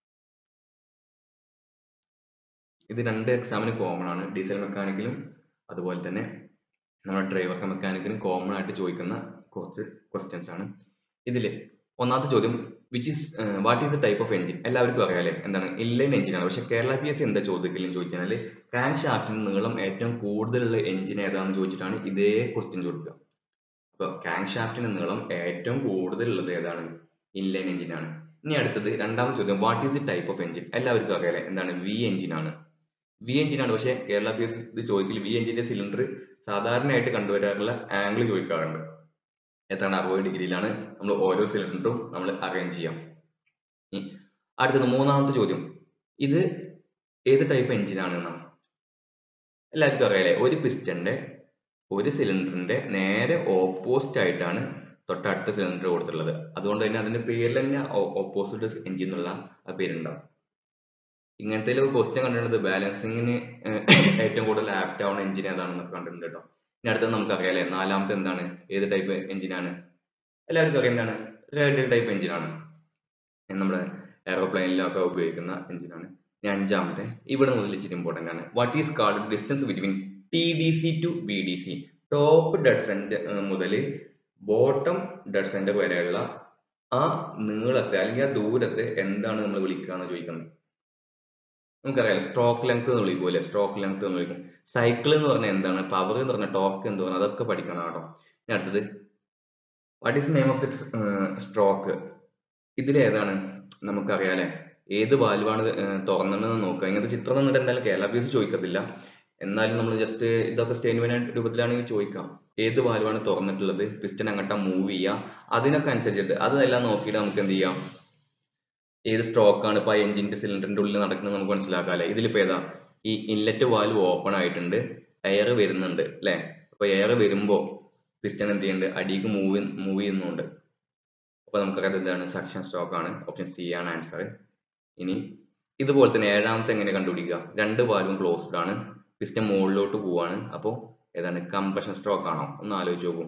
ഇത് രണ്ട് എക്സാമിന് കോമൺ ആണ് ഡീസൽ മെക്കാനിക്കലും അതുപോലെ തന്നെ നമ്മുടെ ഡ്രൈവർ മെക്കാനിക്കലും കോമൺ ആയിട്ട് ചോദിക്കുന്ന കുറച്ച് ക്വസ്റ്റ്യൻസ് ആണ് ഇതിൽ ഒന്നാമത്തെ ചോദ്യം which is what is the type of engine എല്ലാവർക്കും അറിയാലേ എന്താണ് ഇൻലൈൻ എഞ്ചിൻ ആണ് പക്ഷെ കേരള പി എസ് സി എന്താ ചോദിക്കലെന്ന് ചോദിച്ചാൽ ക്രാങ്ക് ഷാഫ്റ്റിന് നീളം ഏറ്റവും കൂടുതലുള്ള എഞ്ചിൻ ഏതാണെന്ന് ചോദിച്ചിട്ടാണ് ഇതേ ക്വസ്റ്റ്യൻ ചോദിക്കുക അപ്പൊ ക്രാങ്ക് ഷാഫ്റ്റിന് നീളം ഏറ്റവും കൂടുതലുള്ളത് ഏതാണ് ഇൻലൈൻ എഞ്ചിൻ ആണ് ഇനി അടുത്തത് രണ്ടാമത്തെ ചോദ്യം what is the type of engine എല്ലാവർക്കും അറിയാലേ എന്താണ് വി എഞ്ചിൻ ആണ് വി എഞ്ചിൻ ആണ് പക്ഷേ കേരള പി എസ് ഇത് ചോദിക്കില്ല വി എഞ്ചിന്റെ സിലിണ്ടർ സാധാരണയായിട്ട് കണ്ടുവരാറുള്ള ആംഗിൾ ചോദിക്കാറുണ്ട് എത്രയാണ് അറുപത് ഡിഗ്രിയിലാണ് നമ്മൾ ഓരോ സിലിണ്ടറും നമ്മൾ അറേഞ്ച് ചെയ്യാം അടുത്തത് മൂന്നാമത്തെ ചോദ്യം ഇത് ഏത് ടൈപ്പ് എഞ്ചിനാണ് എന്നാണ് എല്ലാവർക്കും അറിയാലേ ഒരു പിസ്റ്റന്റെ ഒരു സിലിണ്ടറിന്റെ നേരെ ഓപ്പോസിറ്റ് ആയിട്ടാണ് തൊട്ടടുത്ത സിലിണ്ടർ കൊടുത്തിട്ടുള്ളത് അതുകൊണ്ട് തന്നെ അതിന്റെ പേരിൽ തന്നെ ഓപ്പോസിറ്റ് എഞ്ചിൻ എന്നുള്ള ആ പേരുണ്ടാവും ഇങ്ങനത്തെ ഒരു ക്വസ്റ്റ്യൻ കണ്ടിട്ടുണ്ട് ബാലൻസിങ്ങിന് ഏറ്റവും കൂടുതൽ ആപ്റ്റ് ആവുന്ന എഞ്ചിൻ ഏതാണെന്നൊക്കെ കണ്ടിട്ടുണ്ട് കേട്ടോ ഇനി അടുത്തത് നമുക്കറിയാലേ നാലാമത്തെ എന്താണ് ഏത് ടൈപ്പ് എഞ്ചിനാണ് എല്ലാവർക്കും അറിയാം എന്താണ് റേഡിയൽ ടൈപ്പ് എഞ്ചിനാണ് നമ്മുടെ എയറോപ്ലെയിനിലൊക്കെ ഉപയോഗിക്കുന്ന എഞ്ചിനാണ് ഇനി അഞ്ചാമത്തെ ഇവിടെ മുതൽ ഇച്ചിരി ഇമ്പോർട്ടൻ്റ് ആണ് what is called distance between T D C to B D C top dead centre മുതൽ ബോട്ടം ഡെഡ് സെന്റർ വരെയുള്ള ആ നീളത്തെ അല്ലെങ്കിൽ ആ ദൂരത്തെ എന്താണ് നമ്മൾ വിളിക്കുക എന്ന് ചോദിക്കുന്നത് നമുക്കറിയാലോ സ്ട്രോക്ക് ലെങ്ത് എന്ന് വിളിക്കൂലേ സ്ട്രോക്ക് ലെങ്ത് എന്ന് വിളിക്കും സൈക്കിൾ എന്ന് പറഞ്ഞാൽ എന്താണ് പവർ എന്ന് പറഞ്ഞാൽ ടോർക്ക് എന്ന് പറഞ്ഞാൽ അതൊക്കെ പഠിക്കണം കേട്ടോ ഇനി അടുത്തത് what is name of the stroke ഇതിലേതാണ് നമുക്കറിയാലേ ഏത് വാൽവാണ് തുറന്നതെന്ന് നോക്കുക ഇങ്ങനത്തെ ചിത്രം തന്നിട്ട് എന്തായാലും കേരള പി എസ് ചോദിക്കത്തില്ല എന്നാലും നമ്മൾ ജസ്റ്റ് ഇതൊക്കെ സ്റ്റേറ്റ്മെന്റ് രൂപത്തിലാണെങ്കിൽ ചോദിക്കാം ഏത് വാൽവാണ് തുറന്നിട്ടുള്ളത് പിസ്റ്റൻ അങ്ങോട്ടാ മൂവ് ചെയ്യുക അതിനൊക്കെ അനുസരിച്ചിട്ട് അതെല്ലാം നോക്കിയിട്ട് നമുക്ക് എന്ത് ചെയ്യാം ഏത് സ്ട്രോക്ക് ആണ് ഇപ്പൊ എഞ്ചിന്റെ സിലിണ്ടറിന്റെ ഉള്ളിൽ നടക്കുന്നത് നമുക്ക് മനസ്സിലാക്കാം അല്ലെ ഇതിലിപ്പോ ഏതാ ഈ ഇൻലെറ്റ് വാൽവ് ഓപ്പൺ ആയിട്ടുണ്ട് എയർ വരുന്നുണ്ട് അല്ലെ അപ്പൊ എയർ വരുമ്പോ പിസ്റ്റൺ എന്ത് ചെയ്യുന്നുണ്ട് അടിക്ക് മൂവ് മൂവ് ചെയ്യുന്നുണ്ട് അപ്പൊ നമുക്കറിയാം എന്താണ് സക്ഷൻ സ്ട്രോക്ക് ആണ് ഓപ്ഷൻ സി ആണ് ആൻസർ ഇനി ഇതുപോലെ തന്നെ ഏഴാമത്തെ എങ്ങനെ കണ്ടുപിടിക്കുക രണ്ട് വാൽവും ക്ലോസ്ഡ് ആണ് പിസ്റ്റൺ മുകളിലോട്ട് പോവാണ് അപ്പോൾ ഏതാണ് കംപ്രഷൻ സ്ട്രോക്ക് ആണോ ഒന്ന് ആലോചിച്ച് നോക്കൂ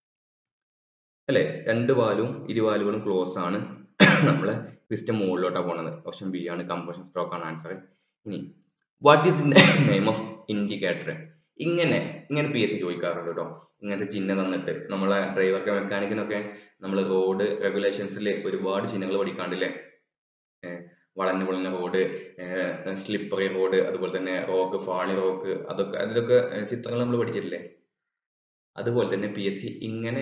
അല്ലെ രണ്ട് വാലും ഇരുവാലുകളും ക്ലോസ് ആണ് നമ്മളെ പിസ്റ്റൺ മുകളിലോട്ടാണ് പോണത് ഓപ്ഷൻ ബി ആണ് കംപ്രഷൻ സ്ട്രോക്ക് ആണ് ആൻസർ ഇനി what is name of indicator ഇങ്ങനെ ഇങ്ങനെ പി എസ് സി ചോദിക്കാറുണ്ട് കേട്ടോ ഇങ്ങനത്തെ ചിഹ്നം തന്നിട്ട് നമ്മളെ ഡ്രൈവർക്ക് മെക്കാനിക്കിനൊക്കെ നമ്മൾ റോഡ് റെഗുലേഷൻസിൽ ഒരുപാട് ചിഹ്നങ്ങൾ പഠിക്കാണ്ടില്ലേ വളഞ്ഞ വളഞ്ഞ റോഡ് സ്ലിപ്പറി റോഡ് അതുപോലെ തന്നെ റോക്ക് ഫാളി റോക്ക് അതൊക്കെ അതിലൊക്കെ ചിത്രങ്ങൾ നമ്മൾ പഠിച്ചിട്ടില്ലേ അതുപോലെ തന്നെ പി എസ് സി ഇങ്ങനെ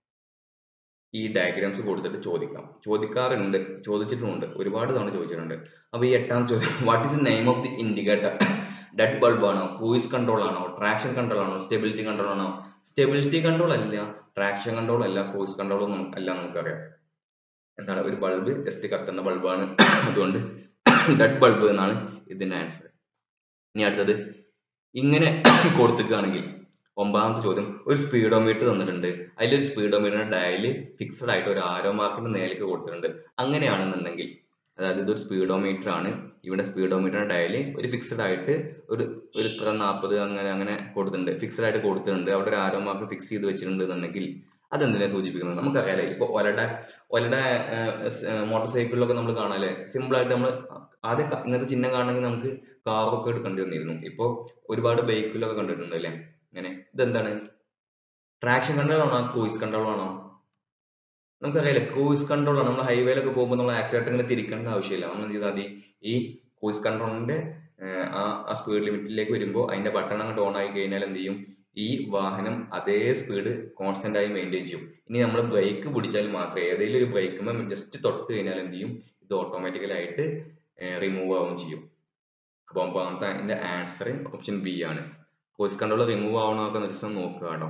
ഈ ഡയഗ്രാംസ് കൊടുത്തിട്ട് ചോദിക്കാം ചോദിക്കാറുണ്ട് ചോദിച്ചിട്ടുമുണ്ട് ഒരുപാട് തവണ ചോദിച്ചിട്ടുണ്ട് അപ്പൊ ഈ എട്ടാം ചോദ്യം what is name of the indicator dead bulb ആണോ ക്രൂയിസ് കൺട്രോൾ ആണോ ട്രാക്ഷൻ കൺട്രോൾ ആണോ സ്റ്റെബിലിറ്റി കൺട്രോൾ ആണോ സ്റ്റെബിലിറ്റി കൺട്രോൾ അല്ല ട്രാക്ഷൻ കൺട്രോൾ അല്ല ക്രൂയിസ് കൺട്രോൾ ഒന്നും അല്ല നമുക്കറിയാം എന്താണ് ഒരു ബൾബ് ജസ്റ്റ് കത്തുന്ന ബൾബാണ് അതുകൊണ്ട് ഡെഡ് ബൾബ് എന്നാണ് ഇതിന്റെ ആൻസർ ഇനി അടുത്തത് ഇങ്ങനെ കൊടുത്തിക്കുകയാണെങ്കിൽ ഒമ്പതാമത്തെ ചോദ്യം ഒരു സ്പീഡോമീറ്റർ തന്നിട്ടുണ്ട് അതിലൊരു സ്പീഡോമീറ്ററിന്റെ ഡയല് ഫിക്സഡ് ആയിട്ട് ഒരു ആരോ മാർക്കിന്റെ നേലേക്ക് കൊടുത്തിട്ടുണ്ട് അങ്ങനെയാണെന്നുണ്ടെങ്കിൽ അതായത് ഇതൊരു സ്പീഡോമീറ്റർ ആണ് ഇവിടെ സ്പീഡോമീറ്ററിന്റെ ഡയല് ഒരു ഫിക്സഡ് ആയിട്ട് ഒരു ഒരു ഇത്ര നാൽപ്പത് അങ്ങനെ അങ്ങനെ കൊടുത്തിട്ടുണ്ട് ഫിക്സഡ് ആയിട്ട് കൊടുത്തിട്ടുണ്ട് അവിടെ ഒരു ആരോ മാർക്ക് ഫിക്സ് ചെയ്ത് വെച്ചിട്ടുണ്ട് എന്നുണ്ടെങ്കിൽ അതെന്തിനെ സൂചിപ്പിക്കുന്നത് നമുക്കറിയാലേ ഇപ്പൊ ഒലയുടെ ഒലയുടെ മോട്ടോർ സൈക്കിളിലൊക്കെ നമ്മൾ കാണാല്ലേ സിമ്പിൾ ആയിട്ട് നമ്മൾ ആദ്യം ഇങ്ങനത്തെ ചിഹ്നം കാണണമെങ്കിൽ നമുക്ക് കാറൊക്കെ എടുക്കേണ്ടി വന്നിരുന്നു ഇപ്പൊ ഒരുപാട് ബൈക്കിലൊക്കെ കണ്ടിട്ടുണ്ട് അല്ലേ ഇങ്ങനെ ഇതെന്താണ് ട്രാക്ഷൻ കൺട്രോൾ ആണോ ക്രൂയിസ് കൺട്രോൾ ആണോ നമുക്കറിയാലേ ക്രൂയിസ് കൺട്രോൾ ആണ് നമ്മൾ ഹൈവേയിലൊക്കെ പോകുമ്പോൾ നമ്മൾ ആക്സിലേറ്റർ ഇങ്ങനെ തിരിക്കേണ്ട ആവശ്യമില്ല നമ്മൾ എന്ത് ചെയ്താൽ മതി ഈ ക്രൂയിസ് കൺട്രോളിന്റെ ആ ആ സ്പീഡ് ലിമിറ്റിലേക്ക് വരുമ്പോൾ അതിന്റെ ബട്ടൺ അങ്ങോട്ട് ഓൺ ആയി കഴിഞ്ഞാൽ എന്ത് ചെയ്യും ഈ വാഹനം അതേ സ്പീഡ് കോൺസ്റ്റന്റ് ആയി മെയിൻറ്റെയിൻ ചെയ്യും ഇനി നമ്മൾ ബ്രേക്ക് പിടിച്ചാൽ മാത്രമേ ഏതെങ്കിലും ഒരു ബ്രേക്കുമ്പോൾ ജസ്റ്റ് തൊട്ട് കഴിഞ്ഞാൽ എന്ത് ചെയ്യും ഇത് ഓട്ടോമാറ്റിക്കലായിട്ട് റിമൂവ് ആവുകയും ചെയ്യും അപ്പോൾ ഒമ്പതാമത്തെ അതിന്റെ ആൻസർ ഓപ്ഷൻ ബി ആണ് വോയിസ് കൺട്രോൾ റിമൂവ് ആവണമൊക്കെ ജസ്റ്റ് ഒന്ന് നോക്കുക കേട്ടോ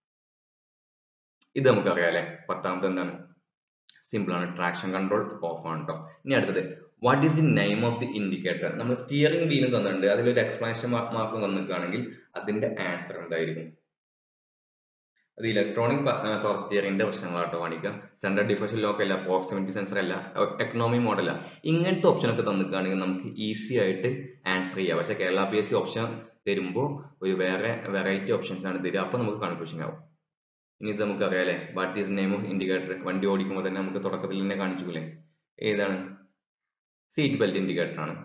ഇത് നമുക്കറിയാം അല്ലെ പത്താമത്തെ എന്താണ് സിമ്പിൾ ആണ് ട്രാക്ഷൻ കൺട്രോൾ ഓഫ് ആണ് കേട്ടോ ഇനി അടുത്തത് what is the name of the indicator നമ്മൾ സ്റ്റിയറിംഗ് വീലും തന്നിട്ടുണ്ട് അതിലൊരു എക്സ്പ്ലനേഷൻ മാർക്ക് തന്നിക്കുകയാണെങ്കിൽ അതിന്റെ ആൻസർ എന്തായിരിക്കും അത് ഇലക്ട്രോണിക് പവർ സ്റ്റിയറിംഗിന്റെ പ്രശ്നങ്ങളാട്ടോ കാണിക്കുക സെൻട്രൽ ഡിഫറൻഷ്യൽ ലോക്ക് അല്ല പ്രോക്സിമിറ്റി സെൻസർ അല്ല എക്കണോമി മോഡൽ ഇങ്ങനത്തെ ഓപ്ഷൻ ഒക്കെ തന്നിക്കുകയാണെങ്കിൽ നമുക്ക് ഈസി ആയിട്ട് ആൻസർ ചെയ്യാം പക്ഷെ Kerala P S C option തരുമ്പോൾ ഒരു വേറെ വെറൈറ്റി ഓപ്ഷൻസ് ആണ് തരിക അപ്പൊ നമുക്ക് കൺഫ്യൂഷൻ ആവും ഇനി ഇത് നമുക്ക് അറിയാലേ what is name of indicator വണ്ടി ഓടിക്കുമ്പോൾ തന്നെ നമുക്ക് തുടക്കത്തിൽ തന്നെ കാണിച്ചുല്ലേ ഏതാണ് സീറ്റ് ബെൽറ്റ് ഇൻഡിക്കേറ്റർ ആണ്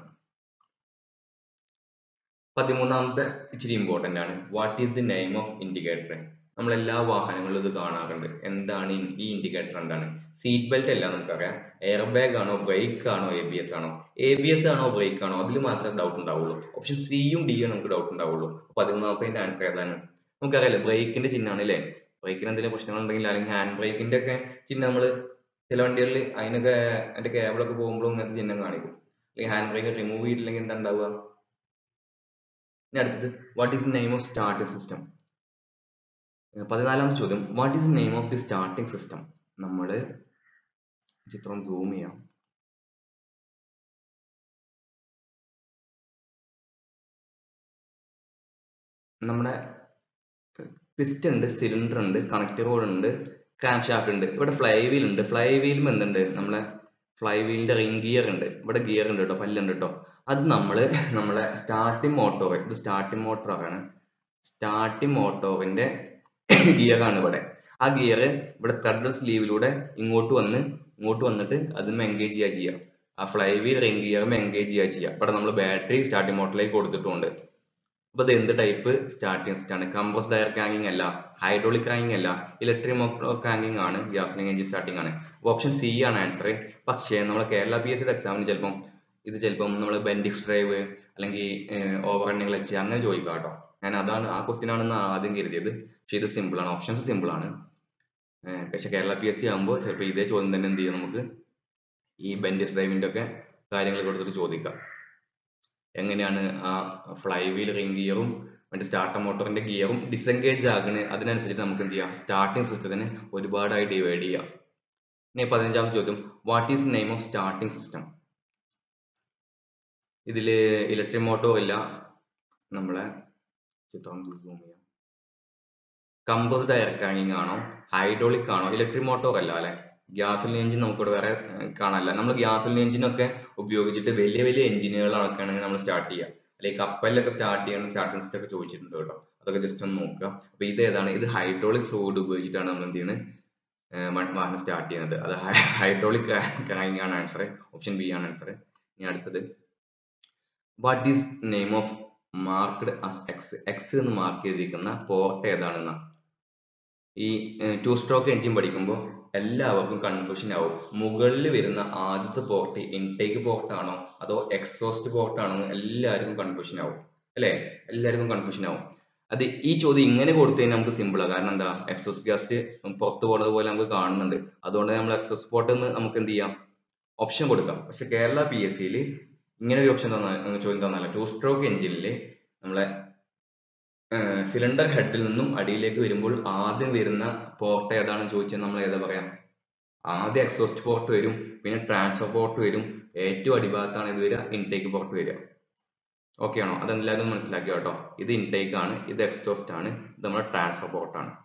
പതിമൂന്നാമത്തെ ഇച്ചിരി ഇമ്പോർട്ടന്റ് ആണ് what is the name of indicator നമ്മൾ എല്ലാ വാഹനങ്ങളിലും ഇത് കാണാറുണ്ട് എന്താണ് ഈ ഇൻഡിക്കേറ്റർ എന്താണ് സീറ്റ് ബെൽറ്റ് അല്ല നമുക്കറിയാം എയർ ബാഗ് ആണോ ബ്രേക്ക് ആണോ എ ബി എസ് ആണോ എ ബി എസ് ആണോ ബ്രേക്ക് ആണോ അതിൽ മാത്രമേ ഡൗട്ട് ഉണ്ടാവുള്ളൂ ഓപ്ഷൻ സിയും ഡിയും നമുക്ക് ഡൗട്ട് ഉണ്ടാവുള്ളൂ പതിമൂന്നാമത്തെ ആൻസർ ഏതാണ് നമുക്കറിയാലോ ബ്രേക്കിന്റെ ചിഹ്നമാണ് അല്ലേ ബ്രേക്കിന് എന്തെങ്കിലും പ്രശ്നങ്ങൾ ഉണ്ടെങ്കിൽ അല്ലെങ്കിൽ ഹാൻഡ് ബ്രേക്കിന്റെ ഒക്കെ ചിഹ്നം നമ്മൾ ചില വണ്ടികളിൽ അതിനൊക്കെ അതിന്റെ കേബിളൊക്കെ പോകുമ്പോഴും ഇങ്ങനത്തെ ചിഹ്നം കാണിക്കും അല്ലെങ്കിൽ ഹാൻഡ് ബ്രേക്ക് റിമൂവ് ചെയ്തിട്ടില്ലെങ്കിൽ എന്താ ഉണ്ടാവുക ഇനി അടുത്തത് what is name of starting system പതിനാലാമത്തെ ചോദ്യം what is name of the starting system നമ്മൾ ചിത്രം സൂം ചെയ്യാം നമ്മുടെ പിസ്റ്റൺ ഉണ്ട് സിലിണ്ടർ ഉണ്ട് കണക്ടർ റോഡ് ഉണ്ട് ക്രാങ്ക് ഷാഫ്റ്റ് ഉണ്ട് ഇവിടെ ഫ്ലൈ വീൽ ഉണ്ട് ഫ്ലൈ വീലും എന്തുണ്ട് നമ്മളെ ഫ്ലൈ വീലിന്റെ റിംഗ് ഗിയർ ഉണ്ട് ഇവിടെ ഗിയർ ഉണ്ട് കേട്ടോ പല്ലുണ്ട് കേട്ടോ അത് നമ്മൾ നമ്മളെ സ്റ്റാർട്ടിംഗ് മോട്ടോർ ഇത് സ്റ്റാർട്ടിംഗ് മോട്ടോറാണ് സ്റ്റാർട്ടിംഗ് മോട്ടോറിന്റെ ഗിയർ ആണ് ഇവിടെ ആ ഗിയർ ഇവിടെ ത്രെഡ് സ്ലീവിലൂടെ ഇങ്ങോട്ട് വന്ന് ഇങ്ങോട്ട് വന്നിട്ട് അതും എൻഗേജ് ചെയ്യുക ചെയ്യുക ആ ഫ്ലൈ വീൽ റിംഗ് ഗിയറും എൻഗേജ് ചെയ്യുക ചെയ്യുക ഇവിടെ നമ്മൾ ബാറ്ററി സ്റ്റാർട്ടിംഗ് മോട്ടറിലേക്ക് കൊടുത്തിട്ടുണ്ട് അപ്പൊ ഇത് എന്ത് ടൈപ്പ് സ്റ്റാർട്ടിംഗ് സിസ്റ്റം ആണ് കംപ്രസ് ഡയർ ക്രാങ്കിങ് അല്ല ഹൈഡ്രോളിക് ക്രാങ്കിങ് അല്ല ഇലക്ട്രിക് മോട്ടോർ ക്രാങ്കിങ് ആണ് ഗ്യാസിലിംഗ് എഞ്ചിൻ സ്റ്റാർട്ടിംഗ് ആണ് ഓപ്ഷൻ സി ആണ് ആൻസർ പക്ഷേ നമ്മൾ കേരള പി എസ് സിയുടെ എക്സാമിന് ചിലപ്പം ഇത് ചിലപ്പം നമ്മൾ ബെൻഡിക്സ് ഡ്രൈവ് അല്ലെങ്കിൽ ഓവർ റണ്ണിങ് ക്ലച്ച് അങ്ങനെ ചോദിക്കാം കേട്ടോ ഞാൻ അതാണ് ആ ക്വസ്റ്റ്യൻ ആണെന്ന് ആദ്യം കരുതിയത് പക്ഷേ ഇത് സിമ്പിൾ ആണ് ഓപ്ഷൻസ് സിമ്പിൾ ആണ് ഏർ പക്ഷെ കേരള പി എസ് സി ആകുമ്പോൾ ചിലപ്പോൾ ഇതേ ചോദ്യം തന്നെ എന്ത് ചെയ്യും നമുക്ക് ഈ ബെൻഡിക്സ് ഡ്രൈവിന്റെ ഒക്കെ കാര്യങ്ങൾ കൊടുത്തിട്ട് ചോദിക്കാം എങ്ങനെയാണ് ആ ഫ്ലൈ വീൽ റിംഗ് ഗിയറും മറ്റേ സ്റ്റാർട്ടർ മോട്ടോറിന്റെ ഗിയറും ഡിസെൻഗേജ് ആകുന്നത് അതിനനുസരിച്ച് നമുക്ക് എന്ത് ചെയ്യാം സ്റ്റാർട്ടിംഗ് സിസ്റ്റത്തിനെ ഒരുപാടായി ഡിവൈഡ് ചെയ്യാം ഇനി പതിനഞ്ചാമത്തെ ചോദ്യം what is name of starting system ഇതിൽ ഇലക്ട്രിക് മോട്ടോർ ഇല്ല നമ്മളെ ചിത്രം സൂം ചെയ്യാം കമ്പോസ്ഡ് എയർ ക്രാങ്കിങ് ആണോ ഹൈഡ്രോളിക് ആണോ ഇലക്ട്രിക് മോട്ടോർ അല്ല അല്ലെ ഗ്യാസോലിൻ എഞ്ചിൻ നമുക്കിവിടെ വേറെ ഏർ കാണാനില്ല നമ്മൾ ഗ്യാസോലിൻ എഞ്ചിനൊക്കെ ഉപയോഗിച്ചിട്ട് വലിയ വലിയ എഞ്ചിനുകളൊക്കെയാണ് നമ്മൾ സ്റ്റാർട്ട് ചെയ്യുക അല്ലെങ്കിൽ കപ്പലിലൊക്കെ സ്റ്റാർട്ട് ചെയ്യുന്ന സ്റ്റാർട്ടിംഗ് സിസ്റ്റം ഒക്കെ ചോദിച്ചിട്ടുണ്ട് കേട്ടോ അതൊക്കെ ജസ്റ്റ് ഒന്ന് നോക്കുക അപ്പൊ ഇത് ഏതാണ് ഇത് ഹൈഡ്രോളിക് ഫ്ലൂയിഡ് ഉപയോഗിച്ചിട്ടാണ് നമ്മൾ എന്ത് ചെയ്യുന്നത് ഏർ വ- വാഹനം സ്റ്റാർട്ട് ചെയ്യുന്നത് അത് ഹൈഡ്രോളിക് ക്രാങ്കിങ് ആണ് ആൻസർ ഓപ്ഷൻ ബി ആണ് ആൻസർ ഇനി അടുത്തത് what is name of marked as X X എന്ന് മാർക്ക് ചെയ്തിരിക്കുന്ന പോർട്ട് ഏതാണെന്ന ഈ ടു സ്ട്രോക്ക് എഞ്ചിൻ പഠിക്കുമ്പോൾ എല്ലാവർക്കും കൺഫ്യൂഷൻ ആവും മുകളിൽ വരുന്ന ആദ്യത്തെ പോർട്ട് ഇൻടേക്ക് പോർട്ട് ആണോ അതോ എക്സോസ്റ്റ് പോർട്ട് ആണോ എന്ന് എല്ലാവർക്കും കൺഫ്യൂഷൻ ആവും അല്ലേ എല്ലാവർക്കും കൺഫ്യൂഷൻ ആവും അത് ഈ ചോദ്യം ഇങ്ങനെ കൊടുത്തു കഴിഞ്ഞാൽ നമുക്ക് സിമ്പിൾ ആണ് കാരണം എന്താ എക്സോസ്റ്റ് ഗ്യാസ് പുറത്ത് പോകുന്നത് പോലെ നമുക്ക് കാണുന്നുണ്ട് അതുകൊണ്ട് നമ്മൾ എക്സോസ്റ്റ് പോർട്ട് എന്ന് നമുക്ക് എന്ത് ചെയ്യാം ഓപ്ഷൻ കൊടുക്കാം പക്ഷെ കേരള പി എസ് സിയിൽ ഇങ്ങനെ ഒരു ഓപ്ഷൻ തന്ന ചോദ്യം തന്നല്ല ടു സ്ട്രോക്ക് എഞ്ചിനിൽ നമ്മളെ സിലിണ്ടർ ഹെഡിൽ നിന്നും അടിയിലേക്ക് വരുമ്പോൾ ആദ്യം വരുന്ന പോർട്ട് ഏതാണെന്ന് ചോദിച്ചാൽ നമ്മൾ ഏതാ പറയാം ആദ്യം എക്സോസ്റ്റ് പോർട്ട് വരും പിന്നെ ട്രാൻസ്ഫർ പോർട്ട് വരും ഏറ്റവും അടിഭാഗത്താണ് ഇത് വരിക ഇൻടേക്ക് പോർട്ട് വരിക ഓക്കെ ആണോ അതെല്ലാവരും മനസ്സിലാക്കി കേട്ടോ ഇത് ഇൻടേക്ക് ആണ് ഇത് എക്സോസ്റ്റ് ആണ് ഇത് നമ്മുടെ ട്രാൻസ്ഫർ പോർട്ട് ആണ്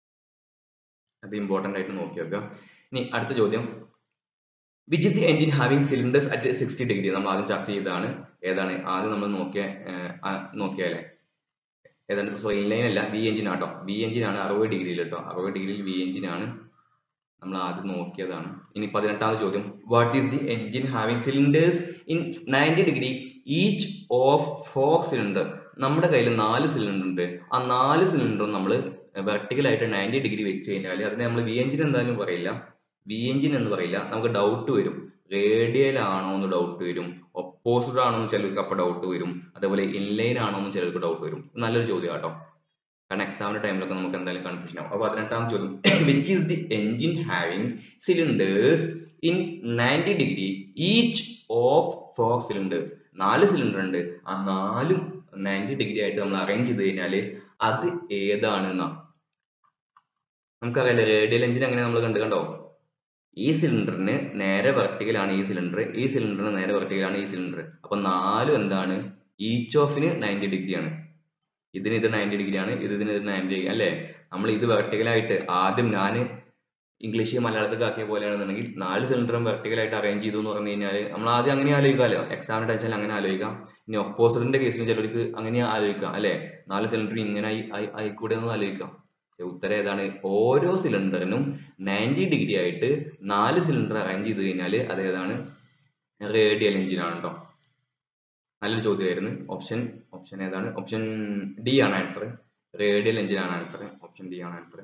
അത് ഇമ്പോർട്ടന്റ് ആയിട്ട് നോക്കി വെക്കുക ഇനി അടുത്ത ചോദ്യം which is engine having cylinders at sixty degree നമ്മൾ ആദ്യം ചർച്ച ചെയ്തതാണ് ഏതാണ് ആദ്യം നമ്മൾ നോക്കിയ ഏർ, ആ, നോക്കിയാലേ ഏതാണ്ട് സോ ഇൻലൈൻ അല്ല വി എഞ്ചിൻ ആട്ടോ വി എഞ്ചിൻ ആണ് അറുപത് ഡിഗ്രിയിൽ കേട്ടോ അറുപത് ഡിഗ്രിയിൽ വി എഞ്ചിൻ ആണ് നമ്മൾ ആദ്യം നോക്കിയതാണ് ഇനി പതിനെട്ടാമത് ചോദ്യം what is the engine having cylinders in ninety degree each of four cylinder നമ്മുടെ കയ്യിൽ നാല് സിലിണ്ടർ ഉണ്ട് ആ നാല് സിലിണ്ടറും നമ്മൾ വെർട്ടിക്കൽ ആയിട്ട് നയൻറ്റി ഡിഗ്രി വെച്ച് കഴിഞ്ഞാൽ അതിനെ നമ്മൾ വി എഞ്ചിൻ എന്തായാലും പറയില്ല വി എഞ്ചിൻ എന്ന് പറയില്ല നമുക്ക് ഡൗട്ട് വരും റേഡിയൽ ആണോ എന്ന് ഡൗട്ട് വരും ഒപ്പോസിറ്റ് ആണോ എന്ന് ചിലർക്ക് അപ്പോൾ ഡൗട്ട് വരും അതേപോലെ ഇൻലൈൻ ആണോ എന്ന് ചിലർക്ക് ഡൗട്ട് വരും ഇത് നല്ലൊരു ചോദ്യം കേട്ടോ കാരണം എക്സാമിന്റെ ടൈമിലൊക്കെ നമുക്ക് എന്തായാലും കൺഫ്യൂഷൻ ആവും അപ്പൊ പതിനെട്ടാം ചോദ്യം which is the engine having cylinders in ninety degree each of four cylinders നാല് സിലിണ്ടർ ഉണ്ട് ആ നാലും നയൻറ്റി ഡിഗ്രി ആയിട്ട് നമ്മൾ അറേഞ്ച് ചെയ്ത് കഴിഞ്ഞാല് അത് ഏതാണെന്നാ നമുക്കറിയാലോ റേഡിയൽ എഞ്ചിൻ അങ്ങനെ നമ്മൾ കണ്ടു കണ്ടോ ഈ സിലിണ്ടറിന് നേരെ vertical ആണ് ഈ സിലിണ്ടർ ഈ സിലിണ്ടറിന് നേരെ vertical ആണ് ഈ സിലിണ്ടർ അപ്പൊ നാലും എന്താണ് ഈച്ച് ഓഫിന് നയൻറ്റി ഡിഗ്രി ആണ് ഇതിന് ഇത് നയൻറ്റി ഡിഗ്രി ആണ് ഇത് ഇതിന് ഇത് നയൻറ്റി ഡിഗ്രി അല്ലേ നമ്മൾ ഇത് vertical ആയിട്ട് ആദ്യം ഞാൻ ഇംഗ്ലീഷ് മലയാളത്തിൽ ആക്കിയ പോലെയാണെന്നുണ്ടെങ്കിൽ നാല് സിലിണ്ടറും vertical ആയിട്ട് അറേഞ്ച് ചെയ്തു എന്ന് പറഞ്ഞു കഴിഞ്ഞാൽ നമ്മൾ ആദ്യം അങ്ങനെ ആലോചിക്കാമല്ലോ എക്സാമിന്റെ വെച്ചാൽ അങ്ങനെ ആലോചിക്കാം ഇനി ഒപ്പോസിറ്റിന്റെ കേസിൽ ചിലർക്ക് അങ്ങനെ ആലോചിക്കാം അല്ലേ നാല് സിലിണ്ടർ ഇങ്ങനെ ആയി ആയി- ആയിക്കൂടെ എന്ന് ആലോചിക്കാം പക്ഷേ ഉത്തരം ഏതാണ് ഓരോ സിലിണ്ടറിനും നയൻറ്റി ഡിഗ്രി ആയിട്ട് നാല് സിലിണ്ടർ അറേഞ്ച് ചെയ്ത് കഴിഞ്ഞാൽ അത് ഏതാണ് റേഡിയൽ എഞ്ചിൻ ആണ് കേട്ടോ നല്ലൊരു ചോദ്യമായിരുന്നു ഓപ്ഷൻ ഓപ്ഷൻ ഏതാണ് ഓപ്ഷൻ ഡി ആണ് ആൻസർ റേഡിയൽ എഞ്ചിൻ ആണ് ആൻസർ ഓപ്ഷൻ ഡി ആണ് ആൻസർ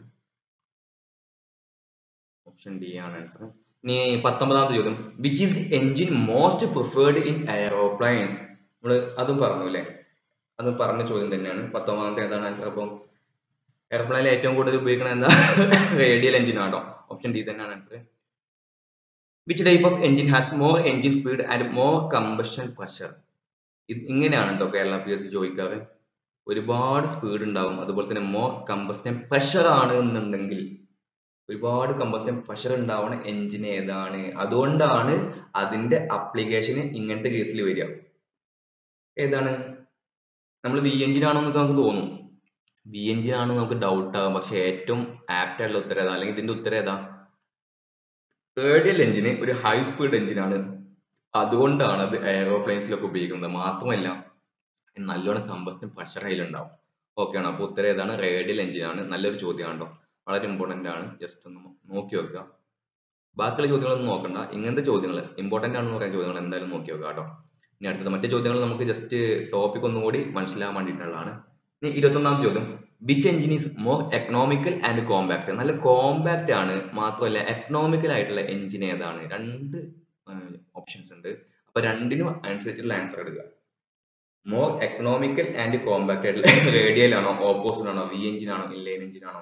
ഓപ്ഷൻ ഡി ആണ് ആൻസർ ഇനി പത്തൊമ്പതാമത്തെ ചോദ്യം which is the engine most preferred in aeroplanes നമ്മൾ അതും പറഞ്ഞു അല്ലേ അത് പറഞ്ഞ ചോദ്യം തന്നെയാണ് പത്തൊമ്പതാമത്തെ ഏതാണ് ആൻസർ അപ്പോൾ എയർപ്ലെയിനിൽ ഏറ്റവും കൂടുതൽ ഉപയോഗിക്കുന്നത് എന്താ റേഡിയൽ എഞ്ചിൻ ആണോ ഓപ്ഷൻ ഡി തന്നെയാണ് answer which type of engine has more engine speed and more combustion pressure ഇത് ഇങ്ങനെയാണ് കേട്ടോ കേരള പി എസ് സി ചോദിക്കാറ് ഒരുപാട് സ്പീഡ് ഉണ്ടാവും അതുപോലെ തന്നെ മോർ കമ്പസ്റ്റൻ പ്രഷർ ആണ് എന്നുണ്ടെങ്കിൽ ഒരുപാട് കമ്പസ്റ്റൻ പ്രഷർ ഉണ്ടാവുന്ന എഞ്ചിൻ ഏതാണ് അതുകൊണ്ടാണ് അതിന്റെ അപ്ലിക്കേഷൻ ഇങ്ങനത്തെ കേസിൽ വരിക ഏതാണ് നമ്മൾ വി എഞ്ചിൻ ആണോ എന്നൊക്കെ നമുക്ക് തോന്നും വി എഞ്ചിൻ ആണ് നമുക്ക് ഡൗട്ട് ആകും പക്ഷെ ഏറ്റവും ആപ്റ്റ് ആയിട്ടുള്ള ഉത്തരം ഏതാ അല്ലെങ്കിൽ ഇതിന്റെ ഉത്തരം ഏതാ റേഡിയൽ എഞ്ചിന് ഒരു ഹൈ സ്പീഡ് എഞ്ചിനാണ് അതുകൊണ്ടാണ് അത് എയറോപ്ലെയിൻസിലൊക്കെ ഉപയോഗിക്കുന്നത് മാത്രമല്ല നല്ലോണം കമ്പസ്റ്റിൻ പ്രഷർ അതിലുണ്ടാവും ഓക്കെ ആണ് അപ്പോൾ ഉത്തരം ഏതാണ് റേഡിയൽ എഞ്ചിനാണ് നല്ലൊരു ചോദ്യമാണ് കേട്ടോ വളരെ ഇമ്പോർട്ടന്റ് ആണ് ജസ്റ്റ് ഒന്ന് നോക്കി വെക്കുക ബാക്കിയുള്ള ചോദ്യങ്ങളൊന്നും നോക്കണ്ട ഇങ്ങനത്തെ ചോദ്യങ്ങൾ ഇമ്പോർട്ടന്റ് ആണെന്ന് പറയുന്ന ചോദ്യങ്ങൾ എന്തായാലും നോക്കി വെക്കുക കേട്ടോ ഇനി അടുത്തത് മറ്റേ ചോദ്യങ്ങൾ നമുക്ക് ജസ്റ്റ് ടോപ്പിക് ഒന്നുകൂടി മനസ്സിലാകാൻ വേണ്ടിയിട്ടുള്ളതാണ് ഇനി ഇരുപത്തൊന്നാം ചോദ്യം which engine is more economical and compact നല്ല കോമ്പാക്ട് ആണ് മാത്രമല്ല എക്കണോമിക്കൽ ആയിട്ടുള്ള എഞ്ചിൻ ഏതാണ് രണ്ട് ഓപ്ഷൻസ് ഉണ്ട് അപ്പൊ രണ്ടിനും അനുസരിച്ചുള്ള ആൻസർ എടുക്കുക മോർ എക്കണോമിക്കൽ ആൻഡ് കോമ്പാക്ട് ആയിട്ടുള്ള റേഡിയൽ ആണോ ഓപ്പോസിറ്റ് ആണോ വി എഞ്ചിൻ ആണോ ഇൻലൈൻ എഞ്ചിൻ ആണോ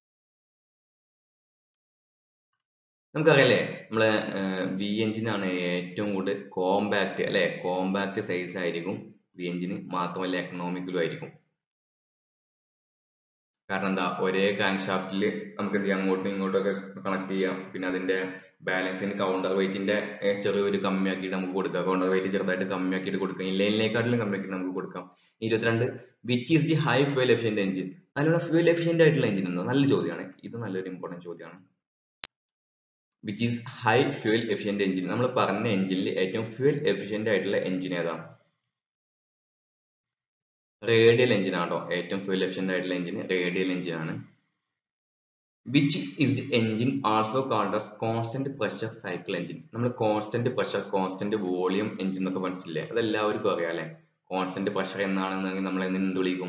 നമുക്കറിയാലേ നമ്മളെ വി എഞ്ചിൻ ആണ് ഏറ്റവും കൂടുതൽ കോമ്പാക്ട് അല്ലെ കോമ്പാക്ട് സൈസ് ആയിരിക്കും വി എഞ്ചിന് മാത്രമല്ല എക്കണോമിക്കലും ആയിരിക്കും കാരണം എന്താ ഒരേ ക്രാങ്ക് ഷാഫ്റ്റിൽ നമുക്ക് എന്ത് ചെയ്യാം അങ്ങോട്ടും ഇങ്ങോട്ടും ഒക്കെ കണക്ട് ചെയ്യാം പിന്നെ അതിന്റെ ബാലൻസിന് കൗണ്ടർ വെയിറ്റിന്റെ ചെറിയൊരു കമ്മിയാക്കിയിട്ട് നമുക്ക് കൊടുക്കാം കൗണ്ടർ വെയിറ്റ് ചെറുതായിട്ട് കമ്മിയാക്കിയിട്ട് കൊടുക്കാം ഇല്ലൈനിലേക്കാട്ടിലും കമ്മിയാക്കിയിട്ട് നമുക്ക് കൊടുക്കാം ഇരുപത്തിരണ്ട് which is the high fuel efficient engine നല്ലോണം ഫ്യൂൽ എഫിഷ്യന്റ് ആയിട്ടുള്ള എഞ്ചിൻ ഉണ്ടോ നല്ല ചോദ്യമാണ് ഇത് നല്ലൊരു ഇമ്പോർട്ടന്റ് ചോദ്യമാണ് which is high fuel efficient engine നമ്മൾ പറഞ്ഞ എഞ്ചിനിൽ ഏറ്റവും ഫ്യൂൽ എഫിഷ്യന്റ് ആയിട്ടുള്ള എഞ്ചിൻ ഏതാണ് റേഡിയൽ എഞ്ചിൻ ആണോ ഏറ്റവും ഫ്യൂൽ എഫിഷ്യന്റ് ആയിട്ടുള്ള എഞ്ചിൻ റേഡിയൽ എഞ്ചിൻ ആണ് which is the engine also called as constant pressure cycle engine നമ്മൾ constant pressure constant volume engine എന്നൊക്കെ പഠിച്ചില്ലേ അതെല്ലാവർക്കും അറിയാം അല്ലെ കോൺസ്റ്റന്റ് പ്രഷർ എന്നാണെന്നുണ്ടെങ്കിൽ നമ്മൾ എന്ത് വിളിക്കും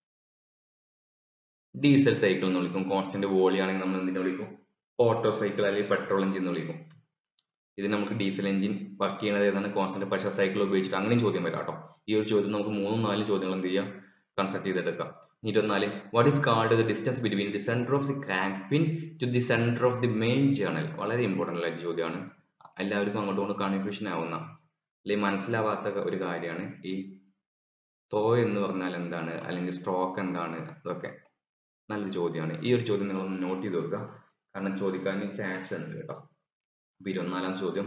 ഡീസൽ സൈക്കിൾ എന്ന് വിളിക്കും കോൺസ്റ്റന്റ് വോളിയം ആണെങ്കിൽ നമ്മൾ എന്തിനെ വിളിക്കും ഓട്ടോ സൈക്കിൾ അല്ലെങ്കിൽ പെട്രോൾ എഞ്ചിൻ എന്ന് വിളിക്കും ഇത് നമുക്ക് ഡീസൽ എഞ്ചിൻ വർക്ക് ചെയ്യുന്നത് ഏതാണ് കോൺസ്റ്റന്റ് പ്രഷർ സൈക്കിൾ ഉപയോഗിച്ചിട്ട് അങ്ങനെയും ചോദ്യം വരാം കേട്ടോ ഈ ഒരു ചോദ്യം നമുക്ക് മൂന്നും നാലും ചോദ്യങ്ങൾ എന്ത് ചെയ്യാം കൺസൾട്ട് ചെയ്തെടുക്കാം ഇരുപത്തിനാല് what is called the distance between the centre of the crank pin to the centre of the main journal വളരെ ഇമ്പോർട്ടൻ്റ് ആയ ചോദ്യമാണ് എല്ലാവർക്കും അങ്ങോട്ടും ഇങ്ങോട്ടും കൺഫ്യൂഷൻ ആവുന്ന അല്ലെങ്കിൽ മനസ്സിലാവാത്ത ഒരു കാര്യമാണ് ഈ തോ എന്ന് പറഞ്ഞാൽ എന്താണ് അല്ലെങ്കിൽ സ്ട്രോക്ക് എന്താണ് അതൊക്കെ നല്ലൊരു ചോദ്യമാണ് ഈ ഒരു ചോദ്യം നിങ്ങളൊന്ന് നോട്ട് ചെയ്ത് വെക്കുക കാരണം ചോദിക്കാൻ ചാൻസ് ഉണ്ട് കേട്ടോ അപ്പൊ ഇരുപത്തിനാലാം ചോദ്യം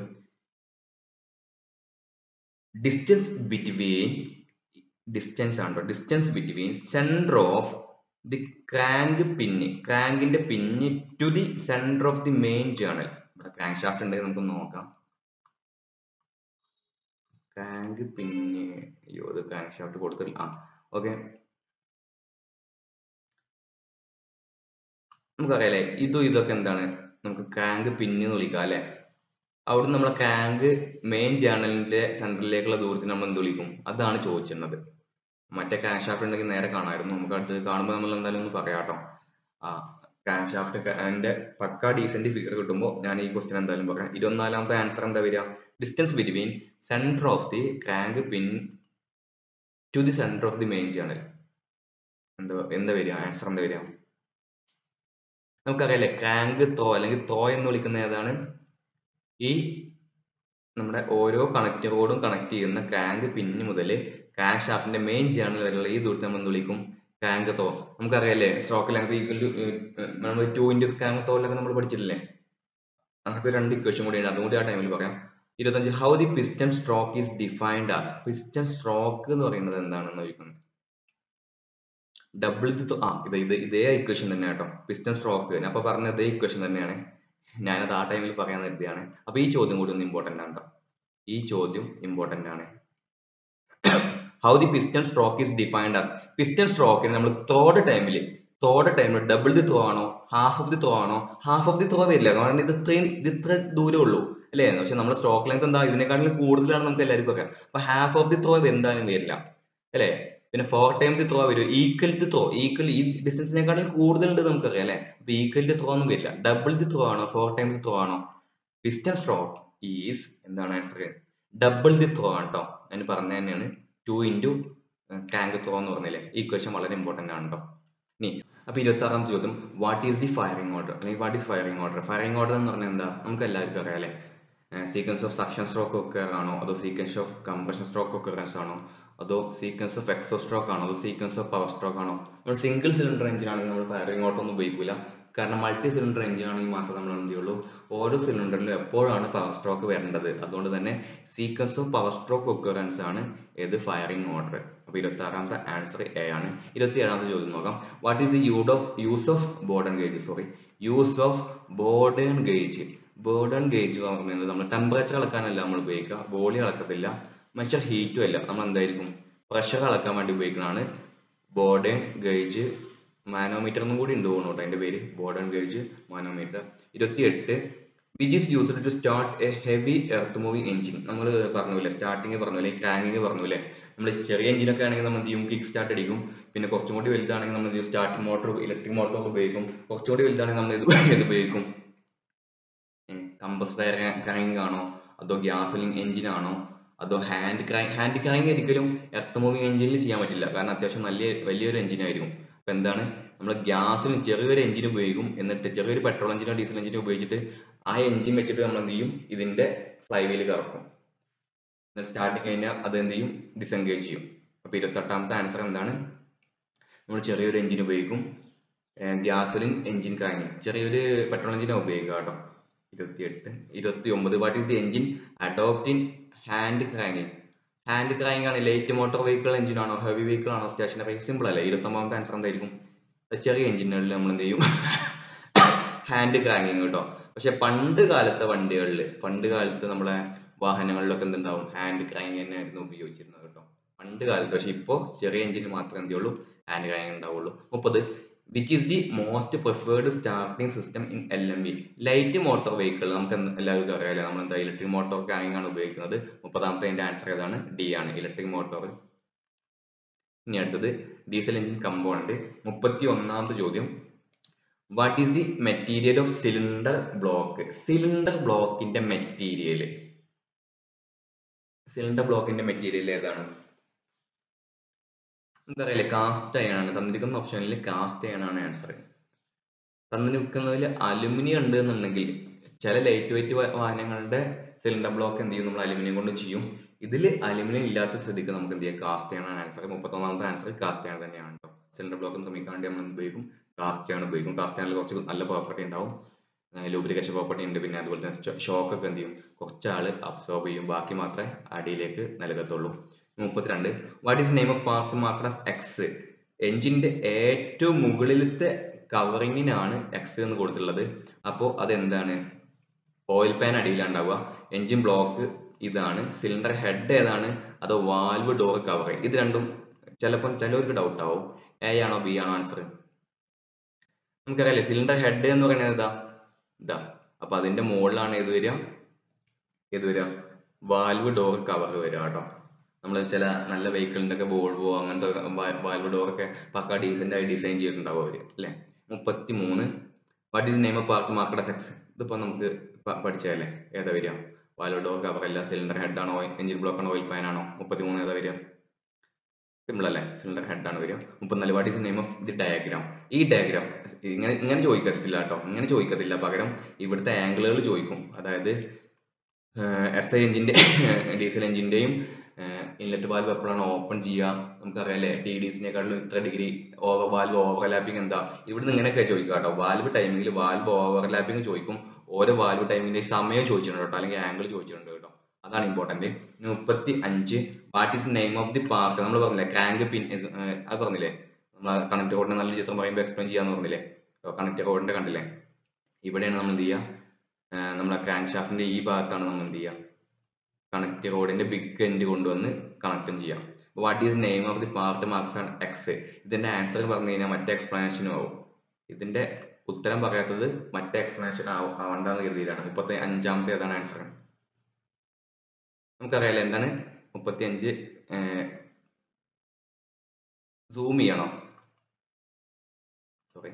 ഡിസ്റ്റൻസ് ബിറ്റ്വീൻ ഡിസ്റ്റൻസ് ആണ് distance between centre of the crank pin ക്രാങ്കിന്റെ pin to the centre of the main journal ഇവിടെ ക്രാങ്ക് ഷാഫ്റ്റ് ഉണ്ടെങ്കിൽ നമുക്ക് നോക്കാം ക്രാങ്ക് പിന്ന് അയ്യോ ഇത് ക്രാങ്ക് ഷാഫ്റ്റ് കൊടുത്തില്ല ആ ഓക്കെ നമുക്കറിയാലേ ഇതും ഇതൊക്കെ എന്താണ് നമുക്ക് ക്രാങ്ക് പിന്ന് വിളിക്കാം അല്ലെ അവിടെ നമ്മളെ ക്രാങ്ക് മെയിൻ ജേണലിന്റെ സെന്ററിലേക്കുള്ള ദൂരത്തിന് നമ്മൾ എന്ത് വിളിക്കും അതാണ് ചോദിച്ചിരുന്നത് മറ്റേ ക്രാങ്ക് ഷാഫ്റ്റ് ഉണ്ടെങ്കിൽ നേരെ കാണാമായിരുന്നു നമുക്ക് അടുത്ത് കാണുമ്പോൾ നമ്മൾ എന്തായാലും ഒന്ന് പറയാം കേട്ടോ ആ ക്രാങ്ക് ഷാഫ്റ്റ് അതിന്റെ പക്ക ഡീസന്റ് ഫിഗർ കിട്ടുമ്പോൾ ഞാൻ ഈ ക്വസ്റ്റ്യൻ എന്തായാലും പറയാം ഇരുപത്തിനാലാമത്തെ ആൻസർ എന്താ വരിക distance between centre of the crank pin to the centre of the main journal എന്താ എന്താ വരിക ആൻസർ എന്താ വരിക നമുക്കറിയാലേ ക്രാങ്ക് ത്രോ അല്ലെങ്കിൽ ത്രോ എന്ന് വിളിക്കുന്ന ഏതാണ് ഈ നമ്മുടെ ഓരോ കണക്ടറോടും കണക്ട് ചെയ്യുന്ന ക്രാങ്ക് പിന്ന് മുതൽ ക്രാങ്ക് ഷാഫ്റ്റിന്റെ മെയിൻ ജേണൽ വരെയുള്ള ഈ ദൂരത്തെ നമ്മൾ എന്ത് വിളിക്കും ക്രാങ്ക് ത്രോ നമുക്കറിയാലേ സ്ട്രോക്ക് ലെങ്ത് ഈക്വൽ ടു നമ്മൾ ടു ഇൻറ്റു ക്രാങ്ക് ത്രോയിലൊക്കെ നമ്മൾ പഠിച്ചിട്ടില്ലേ അങ്ങനത്തെ രണ്ട് ഇക്വേഷൻ കൂടി ഉണ്ട് അതും കൂടി ആ ടൈമിൽ പറയാം ഇരുപത്തഞ്ച് how the piston stroke is defined as piston stroke എന്ന് പറയുന്നത് എന്താണെന്ന് ചോദിക്കുന്നത് ഡബിൾ ഇത് ആ ഇത് ഇത് ഇതേ ഇക്വേഷൻ തന്നെ കേട്ടോ പിസ്റ്റൺ സ്ട്രോക്ക് ഞാൻ അപ്പൊ പറഞ്ഞ ഇതേ ഇക്വേഷൻ തന്നെയാണ് ഞാനത് ആ ടൈമിൽ പറയാൻ കരുതിയാണ് അപ്പൊ ഈ ചോദ്യം കൂടി ഒന്ന് ഇമ്പോർട്ടന്റ് ആണ് കേട്ടോ ഈ ചോദ്യം ഇമ്പോർട്ടന്റ് ആണ് how the piston stroke is defined as piston സ്ട്രോക്കിന് നമ്മൾ തോട് ടൈമിൽ തോട് ടൈമിൽ ഡബിൾ ദി ത്രോ ആണോ ഹാഫ് ഓഫ് ദി ത്രോ ആണോ ഹാഫ് ഓഫ് ദി ത്രോ വരില്ല കാരണം ഇത് ഇത്രയും ഇത് ഇത്ര ദൂരമേ ഉള്ളൂ അല്ലേ പക്ഷെ നമ്മുടെ സ്ട്രോക്ക് ലെങ്ത് എന്താ ഇതിനെക്കാട്ടിലും കൂടുതലാണ് നമുക്ക് എല്ലാവർക്കും അറിയാം അപ്പൊ ഹാഫ് ഓഫ് ദി ത്രോ എന്തായാലും വരില്ല അല്ലേ പിന്നെ ഫോർ ടൈം ദി ത്രോ വരും ഈക്വൽ ദി ത്രോ ഈക്വൽ ഈ ഡിസ്റ്റൻസിനെക്കാട്ടിൽ കൂടുതൽ ഉണ്ട് നമുക്കറിയാം അല്ലേ അപ്പൊ ഈക്വൽ ദി ത്രോ ഒന്നും വരില്ല ഡബിൾ ദി ത്രോ ആണോ ഫോർ ടൈം ദി ത്രോ ആണോ പിസ്റ്റൺ സ്ട്രോക്ക് ഈസ് എന്താണ് ആൻസർ ഡബിൾ ദി ത്രോ ആണ് കേട്ടോ ഞാൻ പറഞ്ഞ തന്നെയാണ് ടു ഇൻറ്റു ടാങ്ക് ത്രോ എന്ന് പറഞ്ഞില്ലേ ഈ ക്വസ്റ്റ്യൻ വളരെ ഇമ്പോർട്ടന്റ് ആണ് കേട്ടോ ഇനി അപ്പൊ ഇരുപത്തി ആറാം ചോദ്യം what is the firing order അല്ലെങ്കിൽ what is firing order firing order എന്ന് പറഞ്ഞാൽ എന്താ നമുക്ക് എല്ലാവർക്കും അറിയാം അല്ലേ സീക്വൻസ് ഓഫ് സക്ഷൻ സ്ട്രോക്ക് ഒക്കെ ആണോ അതോ സീക്വൻസ് ഓഫ് കംപ്രഷൻ സ്ട്രോക്ക് ഒക്കെ ആണോ അതോ സീക്വൻസ് ഓഫ് എക്സോ സ്ട്രോക്ക് ആണോ അതോ സീക്വൻസ് ഓഫ് പവർ സ്ട്രോക്ക് ആണോ നമ്മൾ സിംഗിൾ സിലിണ്ടർ എഞ്ചിൻ ആണെങ്കിൽ നമ്മൾ ഫയറിംഗ് ഓർഡർ ഒന്നും ഉപയോഗിക്കില്ല കാരണം മൾട്ടി സിലിണ്ടർ എഞ്ചിൻ ആണെങ്കിൽ മാത്രമേ നമ്മൾ എന്ത് ചെയ്യുള്ളൂ ഓരോ സിലിണ്ടറിലും എപ്പോഴാണ് പവർ സ്ട്രോക്ക് വരേണ്ടത് അതുകൊണ്ട് തന്നെ sequence of power stroke occurrence ആണ് ഏത് ഫയറിംഗ് ഓർഡർ അപ്പൊ അപ്പോൾ ഇരുപത്തി ആറാമത്തെ ആൻസർ എ ആണ് ഇരുപത്തി ഏഴാമത്തെ ചോദ്യം നോക്കാം വാട്ട് ഈസ് ദി യൂഡ് of use of Bourdon gauge sorry use of Bourdon gauge Bourdon gauge എന്ന് പറയുന്നത് നമ്മൾ ടെമ്പറേച്ചർ അളക്കാനല്ല നമ്മൾ ഉപയോഗിക്കുക വോളി അളക്കത്തില്ല മെഷർ ഹീറ്റും അല്ല നമ്മൾ എന്തായിരിക്കും പ്രഷർ അളക്കാൻ വേണ്ടി ഉപയോഗിക്കുന്നതാണ് ബോർഡൺ ഗേജ് മാനോമീറ്റർ എന്നും കൂടി ഉണ്ട് തോന്നുന്നു കേട്ടോ അതിന്റെ പേര് ബോർഡൺ ഗേജ് മാനോമീറ്റർ ഇരുപത്തി എട്ട് which is used to start a heavy earth moving engine നമ്മൾ പറഞ്ഞില്ലേ സ്റ്റാർട്ടിങ് പറഞ്ഞില്ലേ ക്രാങ്കിങ് പറഞ്ഞില്ലേ നമ്മൾ ചെറിയ എഞ്ചിനൊക്കെ ആണെങ്കിൽ നമ്മൾ എന്ത് ചെയ്യും കിക്ക് സ്റ്റാർട്ട് അടിക്കും പിന്നെ കുറച്ചും കൂടി വലുതാണെങ്കിൽ നമ്മൾ സ്റ്റാർട്ടിംഗ് മോട്ടോർ ഇലക്ട്രിക് മോട്ടോർ ഉപയോഗിക്കും കുറച്ചും കൂടി വലുതാണെങ്കിൽ നമ്മൾ ഇത് ഇത് ഉപയോഗിക്കും കമ്പസ് ടയർ ക്രാങ്കിങ് ആണോ അതോ ഗ്യാസലിംഗ് എഞ്ചിൻ ആണോ അതോ ഹാൻഡ് ക്രാങ് ഹാൻഡ് ക്രാങ് ഒരിക്കലും എർത്ത് മൂവിങ് എഞ്ചിനിൽ ചെയ്യാൻ പറ്റില്ല കാരണം അത്യാവശ്യം നല്ല വലിയൊരു എഞ്ചിൻ ആയിരിക്കും അപ്പൊ എന്താണ് നമ്മൾ ഗ്യാസിന് ചെറിയൊരു എഞ്ചിൻ ഉപയോഗിക്കും എന്നിട്ട് ചെറിയൊരു പെട്രോൾ എഞ്ചിനോ ഡീസൽ എഞ്ചിനോ ഉപയോഗിച്ചിട്ട് ആ എഞ്ചിൻ വെച്ചിട്ട് നമ്മൾ എന്ത് ചെയ്യും ഇതിന്റെ ഫ്ലൈ വീൽ കറക്കും എന്നിട്ട് സ്റ്റാർട്ടിങ് കഴിഞ്ഞാൽ അത് എന്ത് ചെയ്യും ഡിസെൻഗേജ് ചെയ്യും അപ്പൊ ഇരുപത്തെട്ടാമത്തെ ആൻസർ എന്താണ് നമ്മൾ ചെറിയൊരു എഞ്ചിൻ ഉപയോഗിക്കും ഗ്യാസോലിൻ എഞ്ചിൻ ക്രാങ്ങിങ് ചെറിയൊരു പെട്രോൾ എഞ്ചിനാണ് ഉപയോഗിക്കുക കേട്ടോ ഇരുപത്തിയെട്ട് ഇരുപത്തി ഒമ്പത് what is the engine adopt hand cranking hand cranking ആണ് ലൈറ്റ് മോട്ടോർ വെഹിക്കിൾ എഞ്ചിൻ ആണോ ഹെവി വെഹിക്കിൾ ആണോ സ്റ്റേഷനറി സിമ്പിൾ അല്ലേ ഇരുപത്തൊമ്പതാമത്തെ ആൻസർ എന്തായിരിക്കും ചെറിയ എഞ്ചിനുകളിൽ നമ്മൾ എന്ത് ചെയ്യും ഹാൻഡ് ക്രാങ്ങിങ് കേട്ടോ പക്ഷെ പണ്ട് കാലത്തെ വണ്ടികളിൽ പണ്ട് കാലത്ത് നമ്മളെ വാഹനങ്ങളിലൊക്കെ എന്തുണ്ടാവും ഹാൻഡ് ക്രാങ്ങിങ് തന്നെയായിരുന്നു ഉപയോഗിച്ചിരുന്നത് കേട്ടോ പണ്ട് കാലത്ത് പക്ഷെ ഇപ്പോൾ ചെറിയ എഞ്ചിന് മാത്രമേ എന്ത് ചെയ്യുള്ളൂ ഹാൻഡ് ക്രാങ്ങിങ് ഉണ്ടാവുള്ളൂ മുപ്പത് which is the most preferred starting system in L M V light motor vehicle നമുക്ക് എന്ത് എല്ലാവർക്കും അറിയാലേ നമ്മൾ എന്താ ഇലക്ട്രിക് മോട്ടോർ ക്രാങ്ങിങ് ആണ് ഉപയോഗിക്കുന്നത് മുപ്പതാമത്തെ അതിന്റെ ആൻസർ ഏതാണ് ഡി ആണ് ഇലക്ട്രിക് മോട്ടോർ ഇനി അടുത്തത് ഡീസൽ എഞ്ചിൻ കമ്പോണന്റ് മുപ്പത്തി ഒന്നാമത്തെ ചോദ്യം what is the material of cylinder block cylinder ബ്ലോക്കിന്റെ മെറ്റീരിയൽ സിലിണ്ടർ ബ്ലോക്കിന്റെ മെറ്റീരിയൽ ഏതാണ് എന്താ പറയല്ലേ കാസ്റ്റ് അയൺ ആണ് തന്നിരിക്കുന്ന ഓപ്ഷനിൽ കാസ്റ്റ് അയൺ ആണ് ആൻസർ തന്നിരിക്കുന്നതിൽ അലുമിനിയം ഉണ്ട് എന്നുണ്ടെങ്കിൽ ചില ലൈറ്റ് വെയിറ്റ് വാഹനങ്ങളുടെ സിലിണ്ടർ ബ്ലോക്ക് എന്ത് ചെയ്യും നമ്മൾ അലുമിനിയം കൊണ്ട് ചെയ്യും ഇതിൽ അലുമിനിയം ഇല്ലാത്ത സ്ഥിതിക്ക് നമുക്ക് എന്ത് ചെയ്യാം കാസ്റ്റ് അയൺ ആണ് ആൻസർ മുപ്പത്തൊന്നാമത്തെ ആൻസർ കാസ്റ്റ് അയൺ തന്നെയാണ് കേട്ടോ സിലിണ്ടർ ബ്ലോക്ക് നിർമ്മിക്കാൻ വേണ്ടി നമ്മൾ എന്ത് ഉപയോഗിക്കും കാസ്റ്റ് അയൺ ഉപയോഗിക്കും കാസ്റ്റ് അയണിൽ കുറച്ച് നല്ല പ്രോപ്പർട്ടി ഉണ്ടാവും ലൂബ്രിക്കേഷൻ പ്രോപ്പർട്ടി ഉണ്ട് പിന്നെ അതുപോലെ തന്നെ ഷോക്ക് ഒക്കെ എന്ത് ചെയ്യും കുറച്ച് ആള് അബ്സോർബ് ചെയ്യും ബാക്കി മാത്രമേ അടിയിലേക്ക് നൽകത്തുള്ളൂ മുപ്പത്തിരണ്ട് what is name of part marked X എഞ്ചിന്റെ ഏറ്റവും മുകളിലത്തെ കവറിങ്ങിനാണ് എക്സ് എന്ന് കൊടുത്തിട്ടുള്ളത് അപ്പോൾ അതെന്താണ് ഓയിൽ പാൻ അടിയിലാണ് ഉണ്ടാവുക എഞ്ചിൻ ബ്ലോക്ക് ഇതാണ് സിലിണ്ടർ ഹെഡ് ഏതാണ് അതോ വാൽവ് ഡോർ കവർ ഇത് രണ്ടും ചിലപ്പോൾ ചിലവർക്ക് ഡൗട്ട് ആവും എ ആണോ ബി ആണോ ആൻസർ നമുക്കറിയാലേ സിലിണ്ടർ ഹെഡ് എന്ന് പറയുന്നത് ഇതാ ഇതാ അപ്പൊ അതിന്റെ മുകളിലാണ് ഏത് വരിക ഏത് വരിക വാൽവ് ഡോർ കവർ വരിക കേട്ടോ നമ്മൾ ചില നല്ല വെഹിക്കിളിന്റെ ഒക്കെ വോൾവോ അങ്ങനത്തെ വാൽവ് ഡോർ ഒക്കെ പക്ക ഡീസെന്റ് ആയി ഡിസൈൻ ചെയ്തിട്ടുണ്ടാവും അവര് അല്ലെ മുപ്പത്തി മൂന്ന് what is name of part marked X ഇതിപ്പോ നമുക്ക് പഠിച്ചാലേ ഏതാ വരിക വാൽവ് ഡോർ കവർ അല്ല സിലിണ്ടർ ഹെഡ് ആണോ എഞ്ചിൻ ബ്ലോക്ക് ആണോ ഓയിൽ പാൻ ആണോ മുപ്പത്തി മൂന്ന് ഏതാ വരിക സിമ്പിൾ അല്ലേ സിലിണ്ടർ ഹെഡ് ആണ് വരിക മുപ്പത്തിനാല് what is name of the diagram ഈ ഡയഗ്രാം ഇങ്ങനെ ഇങ്ങനെ ചോദിക്കത്തില്ല കേട്ടോ ഇങ്ങനെ ചോദിക്കത്തില്ല പകരം ഇവിടുത്തെ ആംഗിളുകൾ ചോദിക്കും അതായത് എസ് ഐ എഞ്ചിന്റെ ഡീസൽ എഞ്ചിന്റെയും ഇൻലെറ്റ് വാൽവ് എപ്പോഴാണ് ഓപ്പൺ ചെയ്യുക നമുക്കറിയാലേ ടി ഡിസിനെക്കാട്ടിലും ഇത്ര ഡിഗ്രി ഓവർ വാൽവ് ഓവർലാപ്പിംഗ് എന്താ ഇവിടുന്ന് ഇങ്ങനെയൊക്കെ ചോദിക്കുക കേട്ടോ വാൽവ് ടൈമിങ്ങിൽ വാൽവ് ഓവർലാപ്പിംഗ് ചോദിക്കും ഓരോ വാൽവ് ടൈമിന്റെ സമയം ചോദിച്ചിട്ടുണ്ട് കേട്ടോ അല്ലെങ്കിൽ ആംഗിൾ ചോദിച്ചിട്ടുണ്ട് കേട്ടോ അതാണ് ഇമ്പോർട്ടന്റ് ഇനി മുപ്പത്തി അഞ്ച് what is name of the part നമ്മൾ പറഞ്ഞില്ലേ ക്രാങ്ക് പിൻ അത് പറഞ്ഞില്ലേ നമ്മൾ കണക്ട് റോഡിന്റെ നല്ല ചിത്രം പറയുമ്പോൾ എക്സ്പ്ലെയിൻ ചെയ്യാന്ന് പറഞ്ഞില്ലേ കണക്ട് റോഡിന്റെ കണ്ടില്ലേ ഇവിടെയാണ് നമ്മൾ എന്ത് ചെയ്യുക നമ്മളെ ക്രാങ്ക് ഷാഫ്റ്റിന്റെ ഈ ഭാഗത്താണ് നമ്മൾ എന്ത് ചെയ്യുക കണക്ട് റോഡിന്റെ ബിഗ് എൻഡ് കൊണ്ടുവന്ന് കണക്റ്റും ചെയ്യാം what is name of the part marks and X ഇതിന്റെ ആൻസർ പറഞ്ഞു കഴിഞ്ഞാൽ മറ്റേ എക്സ്പ്ലനേഷനും ആവും ഇതിന്റെ ഉത്തരം പറയാത്തത് മറ്റേ എക്സ്പ്ലനേഷൻ ആവണ്ടെന്ന് കരുതിയിലാണ് മുപ്പത്തി അഞ്ചാമത്തെ ഏതാണ് ആൻസർ നമുക്കറിയാലോ എന്താണ് മുപ്പത്തി അഞ്ച് സൂം ചെയ്യണോ സോറി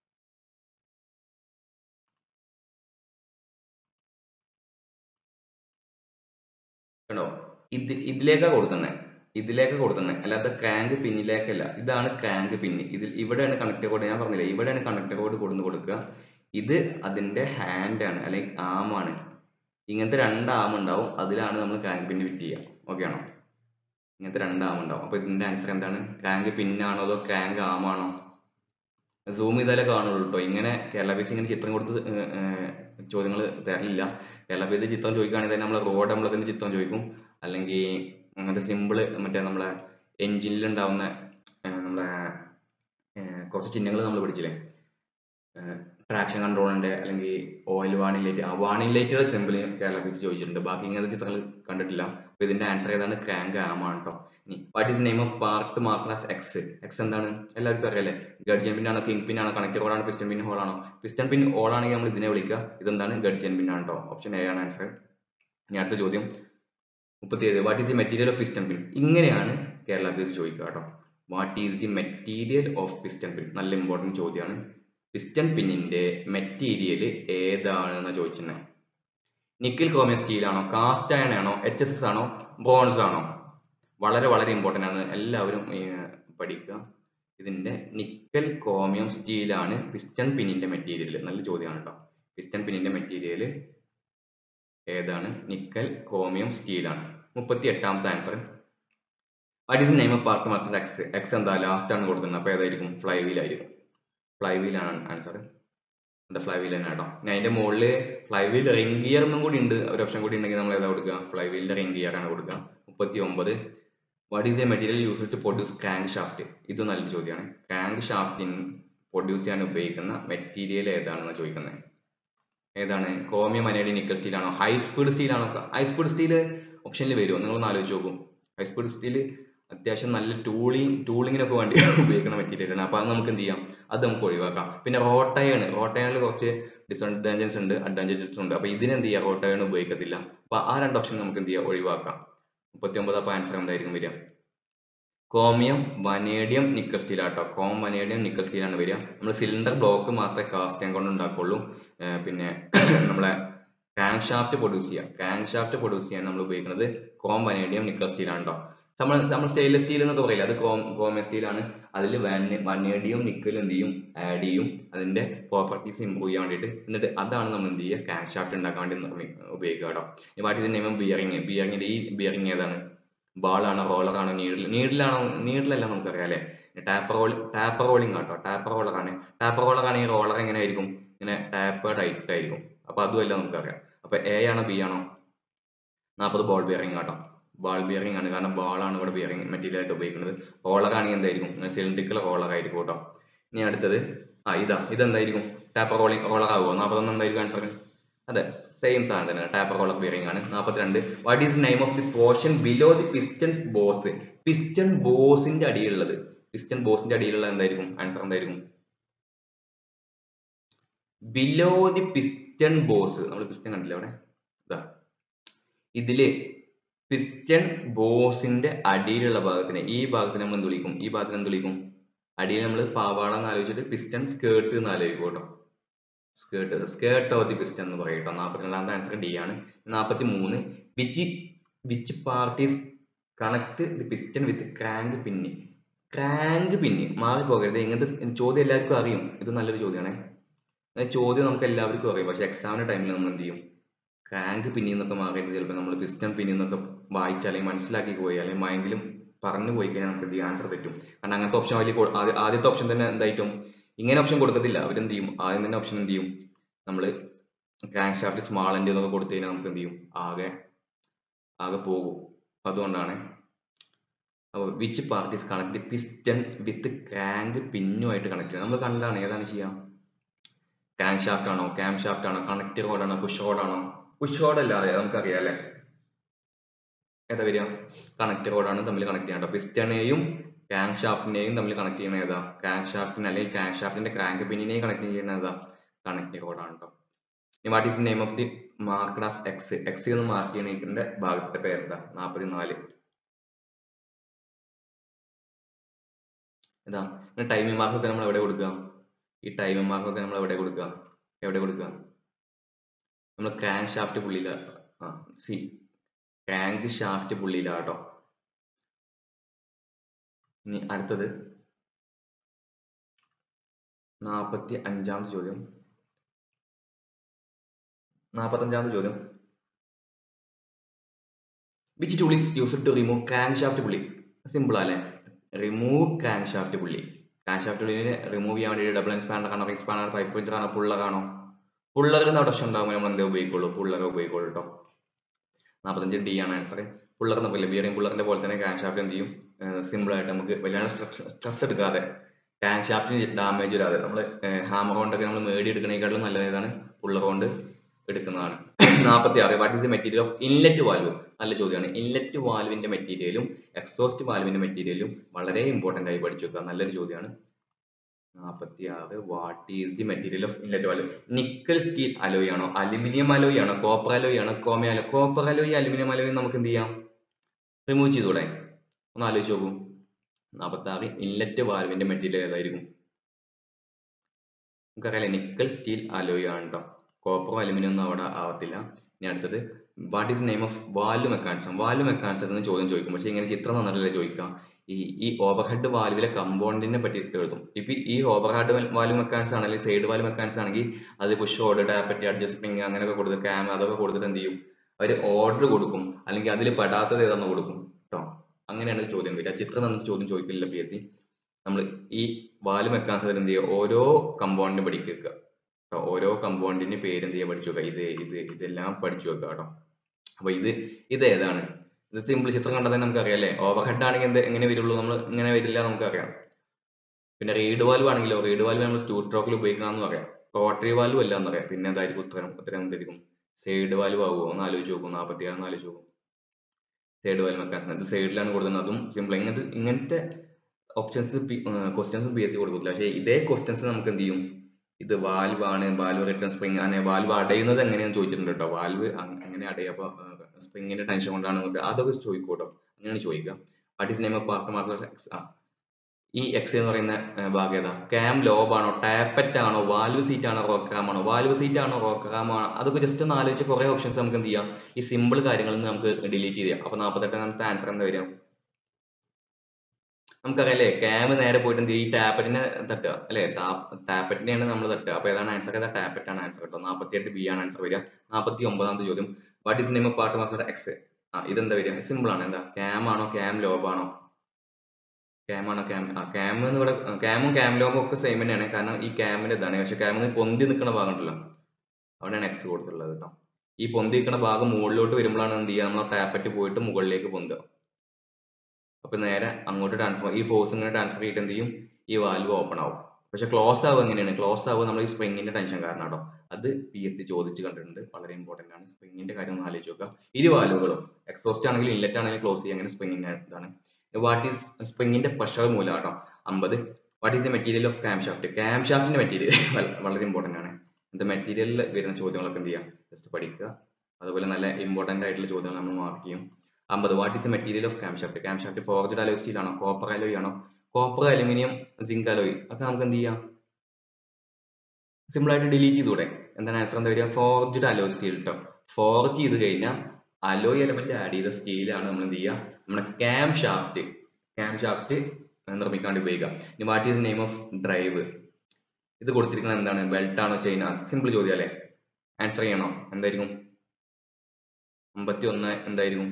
കണ്ടോ ഇത് ഇതിലേക്കാ കൊടുത്തന്നെ ഇതിലേക്ക് കൊടുത്തന്നെ അല്ലാതെ ക്രാങ്ക് പിന്നിലേക്കല്ല ഇതാണ് ക്രാങ്ക് പിന്ന് ഇതിൽ ഇവിടെയാണ് കണക്ടർ കോഡ് ഞാൻ പറഞ്ഞില്ലേ ഇവിടെയാണ് കണക്ടർ കോഡ് കൊടുന്ന് കൊടുക്കുക ഇത് അതിന്റെ ഹാൻഡ് ആണ് അല്ലെങ്കിൽ ആമാണ് ഇങ്ങനത്തെ രണ്ട് ആം ഉണ്ടാവും അതിലാണ് നമ്മൾ ക്രാങ്ക് പിന്ന് ഫിറ്റ് ചെയ്യുക ഓക്കെ ആണോ ഇങ്ങനത്തെ രണ്ട് ആം ഉണ്ടാവും അപ്പൊ ഇതിന്റെ ആൻസർ എന്താണ് ക്രാങ്ക് പിന്നാണോ അതോ ക്രാങ്ക് ആമാണോ സൂം ചെയ്താലേ കാണുള്ളൂ കേട്ടോ ഇങ്ങനെ കേരള ബേസ് ഇങ്ങനെ ചിത്രം കൊടുത്ത് ചോദ്യങ്ങൾ തരലില്ല കേരള ബേസ് ചിത്രം ചോദിക്കുകയാണെങ്കിൽ തന്നെ നമ്മൾ റോഡ് അമ്പലത്തിന്റെ ചിത്രം ചോദിക്കും അല്ലെങ്കിൽ അങ്ങനത്തെ സിമ്പിള് മറ്റേ നമ്മളെ എഞ്ചിനിൽ ഉണ്ടാവുന്ന നമ്മളെ കുറച്ച് ചിഹ്നങ്ങൾ നമ്മൾ പഠിച്ചില്ലേ ട്രാക്ഷൻ കൺട്രോളിന്റെ അല്ലെങ്കിൽ ഓയിൽ വാണിംഗ് ലൈറ്റ് ആ വാണിംഗ് ലൈറ്റുകൾ സിമ്പിൾ കേരള പി ചോദിച്ചിട്ടുണ്ട് ബാക്കി ഇങ്ങനത്തെ ചിത്രങ്ങൾ കണ്ടിട്ടില്ല അപ്പൊ ഇതിന്റെ ആൻസർ ഏതാണ് ക്രാങ്ക് ആം ആണ് കേട്ടോ ഇനി what is name of part marked X X എന്താണ് എല്ലാവർക്കും അറിയാലേ ഗഡ്ജൻ പിൻ ആണോ കിങ് പിൻ ആണോ കണക്ടർ ഹോൾ ആണോ പിസ്റ്റൺ പിൻ ഹോൾ ആണോ പിസ്റ്റൺ പിൻ ഹോൾ ആണെങ്കിൽ നമ്മൾ ഇതിനെ വിളിക്കുക ഇതെന്താണ് ഗഡ്ജൻ പിൻ ആണ് കേട്ടോ ഓപ്ഷൻ എ ആണ് ആൻസർ ഇനി അടുത്ത ചോദ്യം മുപ്പത്തിയേഴ് what is the material of piston pin ഇങ്ങനെയാണ് കേരള പി ചോദിക്കുക കേട്ടോ what is the material of piston pin നല്ല ഇമ്പോർട്ടൻറ്റ് ചോദ്യമാണ് പിസ്റ്റൺ പിന്നിന്റെ മെറ്റീരിയൽ ഏതാണെന്ന് ചോദിച്ചത് നിക്കിൽ ക്രോമിയം സ്റ്റീൽ ആണോ കാസ്റ്റ് അയൺ ആണോ എച്ച് എസ് എസ് ആണോ ബ്രോൺസ് ആണോ വളരെ വളരെ ഇമ്പോർട്ടൻ്റ് ആണ് എല്ലാവരും പഠിക്കുക ഇതിന്റെ നിക്കൽ ക്രോമിയം സ്റ്റീൽ ആണ് പിസ്റ്റൺ പിന്നിന്റെ മെറ്റീരിയൽ നല്ല ചോദ്യമാണ് കേട്ടോ പിസ്റ്റൺ പിന്നിന്റെ മെറ്റീരിയൽ ഏതാണ് നിക്കൽ ക്രോമിയം സ്റ്റീൽ ആണ് മുപ്പത്തി എട്ടാമത്തെ answer what is name of part marks X X എന്താ ലാസ്റ്റ് ആണ് കൊടുത്തിരുന്നത് അപ്പോൾ ഏതായിരിക്കും ഫ്ലൈ വീൽ ആയിരിക്കും ഫ്ലൈ വീൽ ആണ് ആൻസർ എന്താ ഫ്ലൈ വീൽ തന്നെ കേട്ടോ ഇനി അതിന്റെ മുകളിൽ ഫ്ലൈ വീൽ റിംഗ് ഗിയർ എന്നും കൂടി ഉണ്ട് ഒരു ഓപ്ഷൻ കൂടി ഉണ്ടെങ്കിൽ നമ്മൾ ഏതാ കൊടുക്കുക ഫ്ലൈ വീലിന്റെ റിംഗ് ഗിയർ ആണ് കൊടുക്കുക മുപ്പത്തി ഒമ്പത് what is a material use to produce crankshaft ഇത് നല്ലൊരു ചോദ്യമാണ് ക്രാങ്ക് ഷാഫ്റ്റിൻ പ്രൊഡ്യൂസ് ചെയ്യാൻ ഉപയോഗിക്കുന്ന മെറ്റീരിയൽ ഏതാണെന്ന് ചോദിക്കുന്നത് ഏതാണ് ക്രോമിയം അനേഡി നിക്കൽ സ്റ്റീൽ ആണോ ഹൈ സ്പീഡ് സ്റ്റീൽ ആണോ ഹൈ സ്പീഡ് സ്റ്റീൽ ഓപ്ഷനിൽ വരുമോ നിങ്ങളൊന്ന് ആലോചിച്ച് നോക്കും ഹൈ സ്പീഡ് സ്റ്റീൽ അത്യാവശ്യം നല്ല ടൂളിങ് ടൂളിങ്ങിനൊക്കെ വേണ്ടി ഉപയോഗിക്കുന്ന മെറ്റീരിയൽ ആണ് അപ്പോൾ അത് നമുക്ക് എന്ത് ചെയ്യാം അത് നമുക്ക് ഒഴിവാക്കാം പിന്നെ റോട്ടയാണ് റോട്ടയണിൽ കുറച്ച് ഡിസഡ്വാൻറ്റേജസ് ഉണ്ട് അഡ്വാൻറ്റേജസ് ഉണ്ട് അപ്പോൾ ഇതിനെന്ത് ചെയ്യുക റോട്ടയൺ ഉപയോഗിക്കത്തില്ല അപ്പോൾ ആ രണ്ട് ഓപ്ഷൻ നമുക്ക് എന്ത് ചെയ്യാം ഒഴിവാക്കാം മുപ്പത്തി ഒമ്പത് അപ്പോൾ ആൻസർ എന്തായിരിക്കും വരിക ക്രോമിയം വനേഡിയം നിക്കൽ സ്റ്റീൽ ആട്ടോ ക്രോം വനേഡിയം നിക്കൽ സ്റ്റീൽ ആണ് വരിക നമ്മൾ സിലിണ്ടർ ബ്ലോക്ക് മാത്രമേ കാസ്റ്റ് കൊണ്ട് ഉണ്ടാക്കുള്ളൂ പിന്നെ നമ്മളെ ക്രാങ്ക് ഷാഫ്റ്റ് പ്രൊഡ്യൂസ് ചെയ്യുക ക്രാങ്ക് ഷാഫ്റ്റ് പ്രൊഡ്യൂസ് ചെയ്യാൻ നമ്മൾ ഉപയോഗിക്കുന്നത് ക്രോം വനേഡിയം നിക്കൽ സ്റ്റീൽ ആണ് കേട്ടോ നമ്മൾ നമ്മൾ സ്റ്റെയിൻലെസ് സ്റ്റീൽ എന്നൊക്കെ പറയില്ല അത് ക്രോം ക്രോമിയം സ്റ്റീൽ ആണ് അതിൽ വനേഡിയം നിക്കൽ എന്ത് ചെയ്യും ആഡ് ചെയ്യും അതിന്റെ പ്രോപ്പർട്ടീസ് ഇമ്പ്രൂവ് ചെയ്യാൻ വേണ്ടിയിട്ട് എന്നിട്ട് അതാണ് നമ്മൾ എന്ത് ചെയ്യുക ക്രാങ്ക് ഷാഫ്റ്റ് ഉണ്ടാക്കാൻ വേണ്ടി ഉപയോഗിക്കുക കേട്ടോ വാട്ട് ഇസ് നെയിം ബിയറിംഗ് ബിയറിംഗിന്റെ ഈ ബിയറിംഗ് ഏതാണ് ബാളാണോ റോളറാണോ നീഡിൽ നീഡിലാണോ നീഡിലല്ല നമുക്കറിയാം അല്ലേ ടാപ്പർ റോൾ ടാപ്പർ റോളിംഗ് ആട്ടോ ടാപ്പർ റോളറാണ് ടാപ്പർ റോളർ ആണെങ്കിൽ റോളർ എങ്ങനെ ആയിരിക്കും ഇങ്ങനെ ടാപ്പേർഡ് ആയിട്ട് ആയിരിക്കും അപ്പൊ അതുമല്ല നമുക്കറിയാം അപ്പൊ എ ആണോ ബി ആണോ നാൽപ്പത് ബോൾ ബിയറിംഗ് ആട്ടോ ബാൾ ബിയറിംഗ് ആണ് കാരണം ബാളാണ് ഇവിടെ ബിയറിംഗ് മെറ്റീരിയൽ ആയിട്ട് ഉപയോഗിക്കുന്നത് റോളർ ആണെങ്കിൽ എന്തായിരിക്കും സിലിണ്ടറിക്കൽ റോളർ ആയിരിക്കും കേട്ടോ ഇനി അടുത്തത് ആ ഇതാ ഇതെന്തായിരിക്കും ടാപ്പർ റോളിംഗ് റോളർ ആവുമോ നാൽപ്പത്തൊന്ന് എന്തായിരിക്കും ആൻസർ അതെ സെയിം സാധനം തന്നെ ടാപ്പർ റോളർ ബിയറിംഗ് ആണ് നാൽപ്പത്തിരണ്ട് what is name of the portion below the piston boss piston ബോസിന്റെ അടിയിലുള്ളത് പിസ്റ്റൺ ബോസിന്റെ അടിയിലുള്ള എന്തായിരിക്കും ആൻസർ എന്തായിരിക്കും ബിലോ ദി പിസ്റ്റൺ ബോസ് നമ്മൾ പിസ്റ്റൺ കണ്ടില്ല അവിടെ ഇതാ ഇതില് പിസ്റ്റൺ ബോസിന്റെ അടിയിലുള്ള ഭാഗത്തിന് ഈ ഭാഗത്തിന് നമ്മൾ എന്ത് വിളിക്കും ഈ ഭാഗത്തിന് എന്ത് വിളിക്കും അടിയിൽ നമ്മൾ പാവാട എന്ന് ആലോചിച്ചിട്ട് പിസ്റ്റൺ സ്കേർട്ട് എന്ന് ആലോചിക്കും കേട്ടോ skirt skirt of the piston എന്ന് പറയും കേട്ടോ നാൽപ്പത്തിരണ്ടാമത്തെ ആൻസർ ഡി ആണ് നാൽപ്പത്തി മൂന്ന് which which parties connect the piston with crank പിന്നി ക്രാങ്ക് പിന്നി മാറിപ്പോകരുത് ഇങ്ങനത്തെ ചോദ്യം എല്ലാവർക്കും അറിയും ഇത് നല്ലൊരു ചോദ്യമാണ് ചോദ്യം നമുക്ക് എല്ലാവർക്കും അറിയാം പക്ഷെ എക്സാമിന്റെ ടൈമിൽ നമ്മൾ എന്ത് ചെയ്യും ക്രാങ്ക് പിന്നി എന്നൊക്കെ മാറിയിട്ട് ചിലപ്പോൾ നമ്മൾ പിസ്റ്റൺ പിന്നി എന്നൊക്കെ വായിച്ച് അല്ലെങ്കിൽ മനസ്സിലാക്കി പോയി അല്ലെങ്കിൽ മൈൻഡിലും പറഞ്ഞു പോയി കഴിഞ്ഞാൽ നമുക്ക് എന്ത് ചെയ്യും ആൻസർ പറ്റും കാരണം അങ്ങനത്തെ ഓപ്ഷൻ വലിയ ആദ്യത്തെ ഓപ്ഷൻ തന്നെ എന്തായിട്ടും ഇങ്ങനെ ഓപ്ഷൻ കൊടുക്കത്തില്ല അവരെന്ത് ചെയ്യും ആദ്യം തന്നെ ഓപ്ഷൻ എന്ത് ചെയ്യും നമ്മൾ ക്രാങ്ക് ഷാഫ്റ്റ് സ്മാൾ എൻഡ് എന്നൊക്കെ കൊടുത്തു കഴിഞ്ഞാൽ നമുക്ക് എന്ത് ചെയ്യും ആകെ ആകെ പോകും അതുകൊണ്ടാണ് അപ്പോൾ which parties connect piston with crank പിന്നുമായിട്ട് കണക്ട് ചെയ്യുന്നത് നമ്മൾ കണ്ടാണ് ഏതാണ് ചെയ്യാം ക്രാങ്ക് ഷാഫ്റ്റ് ആണോ ക്യാം ഷാഫ്റ്റ് ആണോ കണക്ട് റോഡ് ആണോ പുഷ് റോഡ് ആണോ പുഷ് റോഡ് അല്ലാതെ നമുക്കറിയാം അല്ലേ ഏതാ വരിക കണക്ട് റോഡാണ് തമ്മിൽ കണക്ട് ചെയ്യേണ്ടത് പിസ്റ്റണെയും ക്രാങ്ക് ഷാഫ്റ്റിനെയും തമ്മിൽ കണക്ട് ചെയ്യുന്ന ഏതാ ക്രാങ്ക് ഷാഫ്റ്റിന് അല്ലെങ്കിൽ ക്രാങ്ക് ഷാഫ്റ്റിന്റെ ക്രാങ്ക് പിന്നിനെയും കണക്ട് ചെയ്യുന്ന ഏതാ കണക്ട് റോഡാണ് കേട്ടോ ഇനി what is name of the marked as X X എന്ന് മാർക്ക് ചെയ്യണതിന്റെ ഭാഗത്തെ പേരെന്താ നാൽപ്പത്തി നാല് ഇതാ ടൈമിംഗ് മാർക്കൊക്കെ നമ്മൾ എവിടെ കൊടുക്കുക ഈ ടൈമിംഗ് മാർക്കൊക്കെ നമ്മൾ എവിടെ കൊടുക്കുക എവിടെ കൊടുക്കുക നമ്മൾ ക്രാങ്ക് ഷാഫ്റ്റ് പുള്ളിയില ആ സി ക്രാങ്ക് ഷാഫ്റ്റ് പുള്ളിയിലാട്ടോ ഇനി അടുത്തത് നാൽപ്പത്തി അഞ്ചാമത്തെ ചോദ്യം നാൽപ്പത്തഞ്ചാമത്തെ ചോദ്യം which tool is used to remove crankshaft pulley simple അല്ലേ remove crankshaft pulley crankshaft പുള്ളിനെ റിമൂവ് ചെയ്യാൻ വേണ്ടി ഡബിൾ എക്സ്പാൻഡർ ആണോ എക്സ്പാൻഡർ പൈപ്പ് വെഞ്ചർ ആണോ പുള്ളർ ആണോ പുള്ളർ എന്ന ഓപ്ഷൻ ഉണ്ടാകുമ്പോൾ നമ്മൾ എന്തേ ഉപയോഗിക്കുള്ളൂ പുള്ളർ ഉപയോഗിക്കുള്ളൂ കേട്ടോ നാൽപ്പത്തഞ്ച് ഡി ആണ് ആൻസർ പുള്ളർ എന്ന് പറയില്ല ബിയറിംഗ് പുള്ളറിന്റെ പോലെ തന്നെ ക്രാങ്ക് ഷാഫ്റ്റ് എന്ത് ചെയ്യും സിമ്പിൾ ആയിട്ട് നമുക്ക് വല്ലാണ്ട് സ്ട്രെസ് എടുക്കാതെ ടാങ്ക് ഷാഫ്റ്റിന് ഡാമേജ് വരാതെ നമ്മൾ ഹാമർ കൊണ്ടൊക്കെ നമ്മൾ മേടി എടുക്കണേക്കാളും നല്ലത് ഏതാണ് പുള്ളർ കൊണ്ട് എടുക്കുന്നതാണ് നാൽപ്പത്തി ആറ് what is the material of inlet valve നല്ല ചോദ്യമാണ് ഇൻലെറ്റ് വാൽവിന്റെ മെറ്റീരിയലും എക്സോസ്റ്റ് വാൽവിന്റെ മെറ്റീരിയലും വളരെ ഇമ്പോർട്ടന്റ് ആയി പഠിച്ചു വെക്കുക നല്ലൊരു ചോദ്യമാണ് നാൽപ്പത്തി ആറ് what is the material of inlet valve nickel steel alloy ആണോ അലുമിനിയം അലോയ് ആണോ കോപ്പർ അലോയ് ആണോ കോമ അലോ കോപ്പർ അലോയ് അലുമിനിയം അലോയ് നമുക്ക് എന്ത് ചെയ്യാം റിമൂവ് ചെയ്തൂടെ ഒന്ന് ആലോചിച്ച് നോക്കൂ നാൽപ്പത്തി ആറ് ഇൻലെറ്റ് വാൽവിന്റെ മെറ്റീരിയൽ ഏതായിരിക്കും നമുക്കറിയാലേ നിക്കൽ സ്റ്റീൽ അലോയ് ആണ് കേട്ടോ കോപ്പർ അലുമിനിയം ഒന്നും അവിടെ ആവത്തില്ല ഇനി അടുത്തത് what is name of valve mechanism valve mechanism എന്ന് ചോദ്യം ചോദിക്കും പക്ഷെ ഇങ്ങനെ ചിത്രം തന്നിട്ടല്ലേ ചോദിക്കാം ഈ ഈ ഓവർഹെഡ് വാൽവിലെ കമ്പോണന്റിനെ പറ്റി എഴുതും ഇപ്പൊ ഈ ഓവർഹെഡ് വാൽവ് മെക്കാനിക്സ് ആണെങ്കിൽ സൈഡ് വാൽവ് മെക്കാനിക്സ് ആണെങ്കിൽ അത് പുഷ് ഓർഡർ ടാപ്പറ്റി അഡ്ജസ്റ്റ് സ്പ്രിങ് അങ്ങനെയൊക്കെ കൊടുത്ത് ക്യാം അതൊക്കെ കൊടുത്തിട്ട് എന്ത് ചെയ്യും അവർ ഓർഡർ കൊടുക്കും അല്ലെങ്കിൽ അതിൽ പെടാത്തത് ഏതാന്ന് കൊടുക്കും കേട്ടോ അങ്ങനെയാണ് ചോദ്യം വരിക ചിത്രം തന്നിട്ട് ചോദ്യം ചോദിക്കില്ല പി എസ് സി നമ്മൾ ഈ വാൽവ് മെക്കാനിസത്തിൽ എന്ത് ചെയ്യുക ഓരോ കമ്പോണന്റ് പഠിക്കുക കേട്ടോ ഓരോ കമ്പോണന്റിന്റെ പേര് എന്ത് ചെയ്യുക പഠിച്ചു വെക്കുക ഇത് ഇത് ഇതെല്ലാം പഠിച്ചു വെക്കുക കേട്ടോ അപ്പൊ ഇത് ഇത് ഏതാണ് ഇത് സിമ്പിൾ ചിത്രം കണ്ടാൽ തന്നെ നമുക്കറിയാം അല്ലേ ഓവർ ഹെഡ് ആണെങ്കിൽ എന്ത് എങ്ങനെ വരുള്ളൂ നമ്മൾ ഇങ്ങനെ വരില്ല നമുക്കറിയാം പിന്നെ റീഡ് വാൽവ് ആണെങ്കിലോ റീഡ് വാൽവ് നമ്മൾ സ്റ്റൂ സ്ട്രോക്കിൽ ഉപയോഗിക്കണമെന്ന് പറയാം റോട്ടറി വാൽവ് അല്ല എന്നറിയാം പിന്നെ എന്തായിരിക്കും ഉത്തരം ഉത്തരം എന്തായിരിക്കും സൈഡ് വാൽവ് ആവുമോ ഒന്ന് ആലോചിച്ച് നോക്കും നാൽപ്പത്തി ഏഴ് ആലോചിച്ച് നോക്കും സൈഡ് വാൽവ് മെക്കാനിസം ഇത് സൈഡിലാണ് കൊടുക്കുന്നത് അതും സിമ്പിൾ ഇങ്ങനത്തെ ഇങ്ങനത്തെ ഓപ്ഷൻസ് ക്വസ്റ്റ്യൻസും പി എസ് സി കൊടുക്കത്തില്ല പക്ഷേ ഇതേ ക്വസ്റ്റ്യൻസ് നമുക്ക് എന്ത് ചെയ്യും ഇത് വാൽവ് ആണ് വാൽവ് റിട്ടേൺ സ്പ്രിങ് ആണ് വാൽവ് അടയുന്നത് എങ്ങനെയാന്ന് ചോദിച്ചിട്ടുണ്ട് കേട്ടോ വാൽവ് എങ്ങനെ അടയുക അപ്പൊ സ്പ്രിങ്ങിന്റെ ടെൻഷൻ കൊണ്ടാണ് അതൊക്കെ ചോദിക്കും കേട്ടോ അങ്ങനെയാണ് ചോദിക്കുക what is name of part marker X ആ ഈ എക്സ് എന്ന് പറയുന്ന ഭാഗം ഏതാ ക്യാം ലോബ് ആണോ ടാപ്പറ്റ് ആണോ വാൽവ് സീറ്റ് ആണോ റോക്രാം ആണോ വാൽവ് സീറ്റ് ആണോ റോക്രാം ആണോ അതൊക്കെ ജസ്റ്റ് ഒന്ന് ആലോചിച്ച് കുറെ ഓപ്ഷൻസ് നമുക്ക് എന്ത് ചെയ്യാം ഈ സിമ്പിൾ കാര്യങ്ങളിൽ നിന്ന് നമുക്ക് ഡിലീറ്റ് ചെയ്യാം അപ്പൊ നാൽപ്പത്തെട്ടാമത്തെ ആൻസർ എന്താ വരിക നമുക്കറിയാലേ ക്യാം നേരെ പോയിട്ട് എന്ത് ചെയ്യും ഈ ടാപ്പറ്റിനെ തട്ടുക അല്ലെ ടാപ്പറ്റിനെയാണ് നമ്മൾ തട്ടുക അപ്പൊ ഏതാണ് ആൻസർ ഏതാ ടാപ്പറ്റ് ആണ് ആൻസർ കേട്ടോ നാൽപ്പത്തി എട്ട് ബി ആണ് ആൻസർ വരിക നാൽപ്പത്തി ഒമ്പതാമത്തെ ചോദ്യം what is name of part master X ആ ഇതെന്താ വരിക സിമ്പിൾ ആണ് എന്താ ക്യാം ആണോ ക്യാം ലോബ് ആണോ ക്യാം ആണോ ക്യാം ആ ക്യാം എന്ന് ഇവിടെ ക്യാമും ക്യാം ലോബും ഒക്കെ സെയിം തന്നെയാണ് കാരണം ഈ ക്യാമിന്റെ ഇതാണ് പക്ഷെ ക്യാമിന് പൊന്തി നിൽക്കുന്ന ഭാഗം ഉണ്ടല്ലോ അവിടെയാണ് എക്സ് കൊടുത്തിട്ടുള്ളത് കേട്ടോ ഈ പൊന്തി നിൽക്കുന്ന ഭാഗം മുകളിലോട്ട് വരുമ്പോഴാണ് എന്ത് ചെയ്യുക നമ്മൾ ടാപ്പറ്റ് പോയിട്ട് മുകളിലേക്ക് പൊന്തുക അപ്പൊ നേരെ അങ്ങോട്ട് ട്രാൻസ്ഫർ ഈ ഫോഴ്സ് ഇങ്ങനെ ട്രാൻസ്ഫർ ചെയ്തിട്ട് എന്ത് ചെയ്യും ഈ വാൽവ് ഓപ്പൺ ആവും പക്ഷെ ക്ലോസ് ആവുക എങ്ങനെയാണ് ക്ലോസ് ആവുക നമ്മൾ ഈ സ്പ്രിങ്ങിന്റെ ടെൻഷൻ കാരണം കേട്ടോ അത് പി എസ് സി ചോദിച്ച് കണ്ടിട്ടുണ്ട് വളരെ ഇമ്പോർട്ടന്റ് ആണ് സ്പ്രിങ്ങിന്റെ കാര്യം ഒന്ന് ആലോചിച്ച് നോക്കുക ഇരു വാൽവുകളും എക്സോസ്റ്റ് ആണെങ്കിലും ഇൻലെറ്റ് ആണെങ്കിലും ക്ലോസ് ചെയ്യുക അങ്ങനെ സ്പ്രിങ്ങിന്റെ ഇതാണ് വാട്ട് ഈസ് സ്പ്രിങ്ങിന്റെ പ്രഷർ മൂലം കേട്ടോ അമ്പത് what is the material of camshaft ക്യാം ഷാഫ്റ്റിന്റെ മെറ്റീരിയൽ വളരെ ഇമ്പോർട്ടന്റ് ആണ് ഇത് മെറ്റീരിയലിൽ വരുന്ന ചോദ്യങ്ങളൊക്കെ എന്ത് ചെയ്യുക ജസ്റ്റ് പഠിക്കുക അതുപോലെ നല്ല ഇമ്പോർട്ടന്റ് ആയിട്ടുള്ള ചോദ്യങ്ങൾ നമ്മൾ മാർക്ക് ചെയ്യും അമ്പത് what is the material of camshaft camshaft forged alloy steel ആണോ കോപ്പർ അലോയ് ആണോ കോപ്പർ അലുമിനിയം സിങ്ക് അലോയ് ഒക്കെ നമുക്ക് എന്ത് ചെയ്യാം സിമ്പിൾ ആയിട്ട് ഡിലീറ്റ് ചെയ്തൂടെ എന്താണ് ആൻസർ എന്താ വരിക ഫോർജ്ഡ് അലോയ് സ്റ്റീൽ കേട്ടോ ഫോർജ് ചെയ്ത് കഴിഞ്ഞാൽ അലോയ് എലമെന്റ് ആഡ് ചെയ്ത സ്റ്റീലാണ് നമ്മൾ എന്ത് ചെയ്യുക നമ്മുടെ ക്യാം ഷാഫ്റ്റ് ക്യാം ഷാഫ്റ്റ് നിർമ്മിക്കാൻ വേണ്ടി ഉപയോഗിക്കുക ഇനി what is name of drive ഇത് കൊടുത്തിരിക്കുന്നത് എന്താണ് ബെൽറ്റ് ആണോ ചെയിൻ സിമ്പിൾ ചോദ്യം അല്ലേ ആൻസർ ചെയ്യണോ എന്തായിരിക്കും അമ്പത്തി ഒന്ന് എന്തായിരിക്കും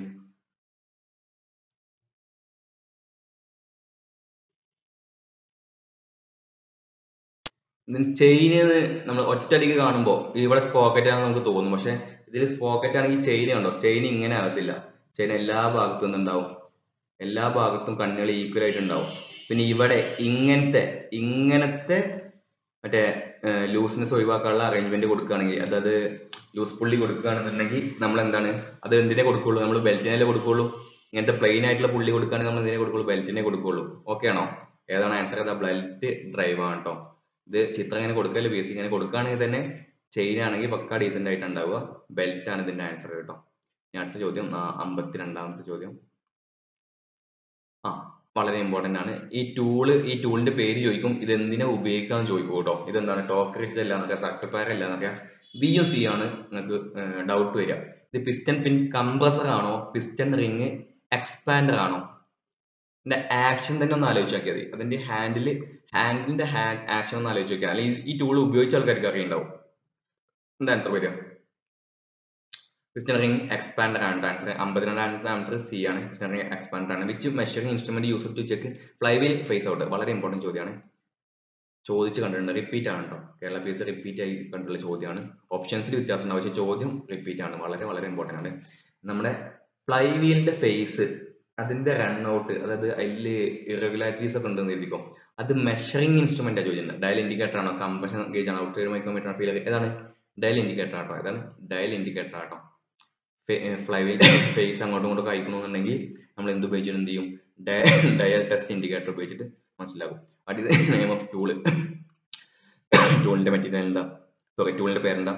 ചെയിന് നമ്മൾ ഒറ്റയടിക്ക് കാണുമ്പോൾ ഇവിടെ സ്പോക്കറ്റ് ആണെന്ന് നമുക്ക് തോന്നും പക്ഷെ ഇതിൽ സ്പോക്കറ്റ് ആണെങ്കിൽ ചെയിൻ കണ്ടോ ചെയിൻ ഇങ്ങനെ ആകത്തില്ല ചെയിൻ എല്ലാ ഭാഗത്തും നിന്നുണ്ടാവും എല്ലാ ഭാഗത്തും കണ്ണുകൾ ഈക്വൽ ആയിട്ട് ഉണ്ടാവും പിന്നെ ഇവിടെ ഇങ്ങനത്തെ ഇങ്ങനത്തെ മറ്റേ ലൂസ്നെസ് ഒഴിവാക്കാനുള്ള അറേഞ്ച്മെന്റ് കൊടുക്കുകയാണെങ്കിൽ അതായത് ലൂസ് പുള്ളി കൊടുക്കുകയാണെന്നുണ്ടെങ്കിൽ നമ്മൾ എന്താണ് അത് എന്തിനെ കൊടുക്കുള്ളൂ നമ്മൾ ബെൽറ്റിനല്ലേ കൊടുക്കുള്ളൂ ഇങ്ങനത്തെ പ്ലെയിൻ ആയിട്ടുള്ള പുള്ളി കൊടുക്കുകയാണെങ്കിൽ നമ്മൾ എന്തിനെ കൊടുക്കുള്ളൂ ബെൽറ്റിനെ കൊടുക്കുള്ളൂ ഓക്കെ ആണോ ഏതാണ് ആൻസർ ഏതാ ബെൽറ്റ് ഡ്രൈവ് ആണ് കേട്ടോ ഇത് ചിത്രം ഇങ്ങനെ കൊടുക്കല്ലേ ബേസിക് ഇങ്ങനെ കൊടുക്കുകയാണെങ്കിൽ തന്നെ ചെയിൻ ആണെങ്കിൽ പക്ക ഡീസെന്റ് ആയിട്ട് ഉണ്ടാവുക ബെൽറ്റ് ആണ് ഇതിന്റെ ആൻസർ കേട്ടോ ഇനി അടുത്ത ചോദ്യം അമ്പത്തി രണ്ടാമത്തെ ചോദ്യം ആ വളരെ ഇമ്പോർട്ടന്റ് ആണ് ഈ ടൂള് ഈ ടൂളിന്റെ പേര് ചോദിക്കും ഇത് എന്തിനാ ഉപയോഗിക്കാന്ന് ചോദിക്കും കേട്ടോ ഇതെന്താണ് ടോക്കറിറ്റ് അല്ല എന്നൊക്കെ സർട്ടിഫയർ അല്ല എന്നൊക്കെ ബി യു സി ആണ് നിങ്ങൾക്ക് ഡൗട്ട് വരിക ഇത് പിസ്റ്റൺ പിൻ കംപ്രസർ ആണോ പിസ്റ്റൺ റിങ് എക്സ്പാൻഡർ ആണോ ഇതിന്റെ ആക്ഷൻ തന്നെ ഒന്ന് ആലോചിച്ച് നോക്കിയാൽ മതി അതിന്റെ ഹാൻഡിൽ ഹാൻഡിലിന്റെ ആക്ഷൻ ഒന്ന് ആലോചിച്ച് നോക്കിയാൽ അല്ലെങ്കിൽ ഈ ടൂൾ ഉപയോഗിച്ച ആൾക്കാർക്ക് അറിയുണ്ടാവും എന്താ ആൻസർ വരിക പിസ്റ്റൺ റിംഗ് എക്സ്പാൻഡർ ആണ് ആൻസർ അമ്പത്തിരണ്ടാമത്തെ ആൻസർ സി ആണ് പിസ്റ്റൺ റിംഗ് എക്സ്പാൻഡർ ആണ് which measuring instrument use to check flywheel face out വളരെ ഇമ്പോർട്ടന്റ് ചോദ്യമാണ് ചോദിച്ച് കണ്ടിട്ടുണ്ട് റിപ്പീറ്റ് ആണ് കേട്ടോ കേരള പി എസ് റിപ്പീറ്റ് ആയി കണ്ടുള്ള ചോദ്യമാണ് ഓപ്ഷൻസിൽ വ്യത്യാസം ഉണ്ടാവും പക്ഷേ ചോദ്യം റിപ്പീറ്റ് ആണ് വളരെ വളരെ ഇമ്പോർട്ടന്റ് ആണ് നമ്മുടെ ഫ്ലൈ വീലിന്റെ ഫേസ് അതിന്റെ റൺ ഔട്ട് അതായത് അതിൽ ഇറഗുലാരിറ്റീസ് ഒക്കെ ഉണ്ടെന്ന് എഴുതിക്കോ അത് മെഷറിംഗ് ഇൻസ്ട്രുമെന്റ് ചോദിക്കുന്നത് ഡയൽ ഇൻഡിക്കേറ്റർ ആണോ കമ്പഷൻ ഗേജ് ആണോ ഔട്ട് സൈഡ് മൈക്രോമീറ്റർ ഫീലർ ഏതാണ് ഡയൽ ഇൻഡിക്കേറ്റർ ആട്ടോ ഏതാണ് ഡയൽ ഇൻഡിക്കേറ്റർ ആട്ടോ ഫ്ലൈവിൽ ഫേസ് അങ്ങോട്ടും ഇങ്ങോട്ടും അയക്കണമെന്നുണ്ടെങ്കിൽ നമ്മൾ എന്ത് ഉപയോഗിച്ചിട്ട് എന്ത് ചെയ്യും ഡയൽ ടെസ്റ്റ് ഇൻഡിക്കേറ്റർ ഉപയോഗിച്ചിട്ട് മനസ്സിലാകും what is name of tool ടൂളിന്റെ മെറ്റീരിയൽ എന്താ സോറി ടൂളിന്റെ പേരെന്താ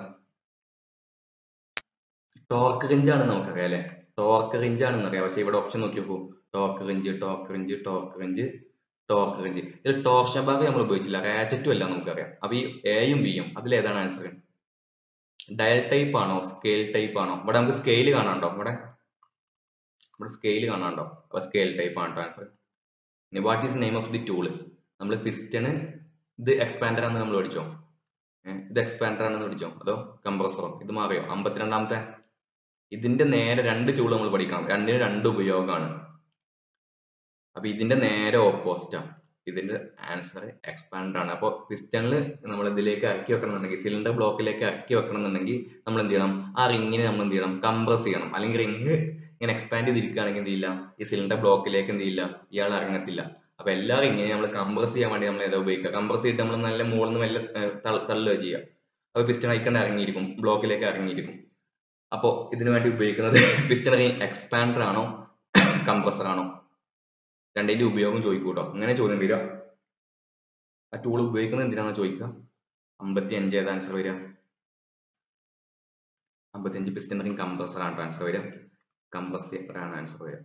ടോർക്ക് റിഞ്ച് ആണെന്ന് നമുക്കറിയാം അല്ലെ ടോർക്ക് റിഞ്ച് ആണെന്ന് അറിയാം പക്ഷെ ഇവിടെ ഓപ്ഷൻ നോക്കി നോക്കൂ torque wrench torque wrench torque wrench torque wrench ഇതിൽ ടോർഷൻ ബാർ നമ്മൾ ഉപയോഗിച്ചില്ല റാച്ചറ്റും അല്ല നമുക്കറിയാം അപ്പൊ ഈ എയും ബിയും അതിൽ ഏതാണ് ആൻസർ ഡയൽ ടൈപ്പ് ആണോ സ്കെയിൽ ടൈപ്പ് ആണോ ഇവിടെ നമുക്ക് സ്കെയിൽ കാണാണ്ടോ ഇവിടെ ഇവിടെ സ്കെയിൽ കാണാണ്ടോ അപ്പൊ സ്കെയിൽ ടൈപ്പ് ആണ് ആൻസർ ഇനി what is name of the tool നമ്മൾ പിസ്റ്റണ് ഇത് എക്സ്പാൻഡർ ആണെന്ന് നമ്മൾ പഠിച്ചോ ഏഹ് ഇത് എക്സ്പാൻഡർ ആണെന്ന് പഠിച്ചോ അതോ കംപ്രസറോ ഇത് മാറിയോ അമ്പത്തിരണ്ടാമത്തെ ഇതിന്റെ നേരെ രണ്ട് ടൂൾ നമ്മൾ പഠിക്കണം രണ്ടിന് രണ്ട് ഉപയോഗമാണ് അപ്പൊ ഇതിന്റെ നേരെ ഓപ്പോസിറ്റ് ആണ് ഇതിന്റെ ആൻസർ എക്സ്പാൻഡർ ആണ് അപ്പോൾ പിസ്റ്റണിൽ നമ്മൾ ഇതിലേക്ക് ഇറക്കി വെക്കണം എന്നുണ്ടെങ്കിൽ സിലിണ്ടർ ബ്ലോക്കിലേക്ക് ഇറക്കി വെക്കണം എന്നുണ്ടെങ്കിൽ നമ്മൾ എന്ത് ചെയ്യണം ആ റിങ്ങിനെ നമ്മൾ എന്ത് ചെയ്യണം കംപ്രസ് ചെയ്യണം അല്ലെങ്കിൽ റിങ് ഇങ്ങനെ എക്സ്പാൻഡ് ചെയ്തിരിക്കുകയാണെങ്കിൽ എന്ത് ചെയ്യില്ല ഈ സിലിണ്ടർ ബ്ലോക്കിലേക്ക് എന്ത് ചെയ്യില്ല ഇയാൾ ഇറങ്ങത്തില്ല അപ്പൊ എല്ലാ റിങ്ങിനെയും നമ്മൾ കംപ്രസ് ചെയ്യാൻ വേണ്ടി നമ്മൾ ഏതാ ഉപയോഗിക്കുക കംപ്രസ് ചെയ്തിട്ട് നമ്മൾ നല്ല മുകളിൽ നിന്ന് മെല്ലെ ഏർ തള്ള- തള്ളുക ചെയ്യുക അപ്പൊ പിസ്റ്റൺ അയക്കണ്ട് ഇറങ്ങിയിരിക്കും ബ്ലോക്കിലേക്ക് ഇറങ്ങിയിരിക്കും അപ്പോ ഇതിനു വേണ്ടി ഉപയോഗിക്കുന്നത് പിസ്റ്റൺ എക്സ്പാൻഡർ ആണോ കംപ്രസർ ആണോ രണ്ടിന്റെ ഉപയോഗം ചോദിക്കൂ കേട്ടോ അങ്ങനെ ചോദ്യം വരിക ആ ടൂൾ ഉപയോഗിക്കുന്നത് എന്തിനാണെന്ന് ചോദിക്കുക അമ്പത്തി അഞ്ച് ഏത് ആൻസർ വരിക അമ്പത്തി അഞ്ച് പിസ്റ്റൺ റിംഗ് കംപ്രസർ ആണ് ആൻസർ വരിക കംപ്രസർ ആണ് ആൻസർ വരിക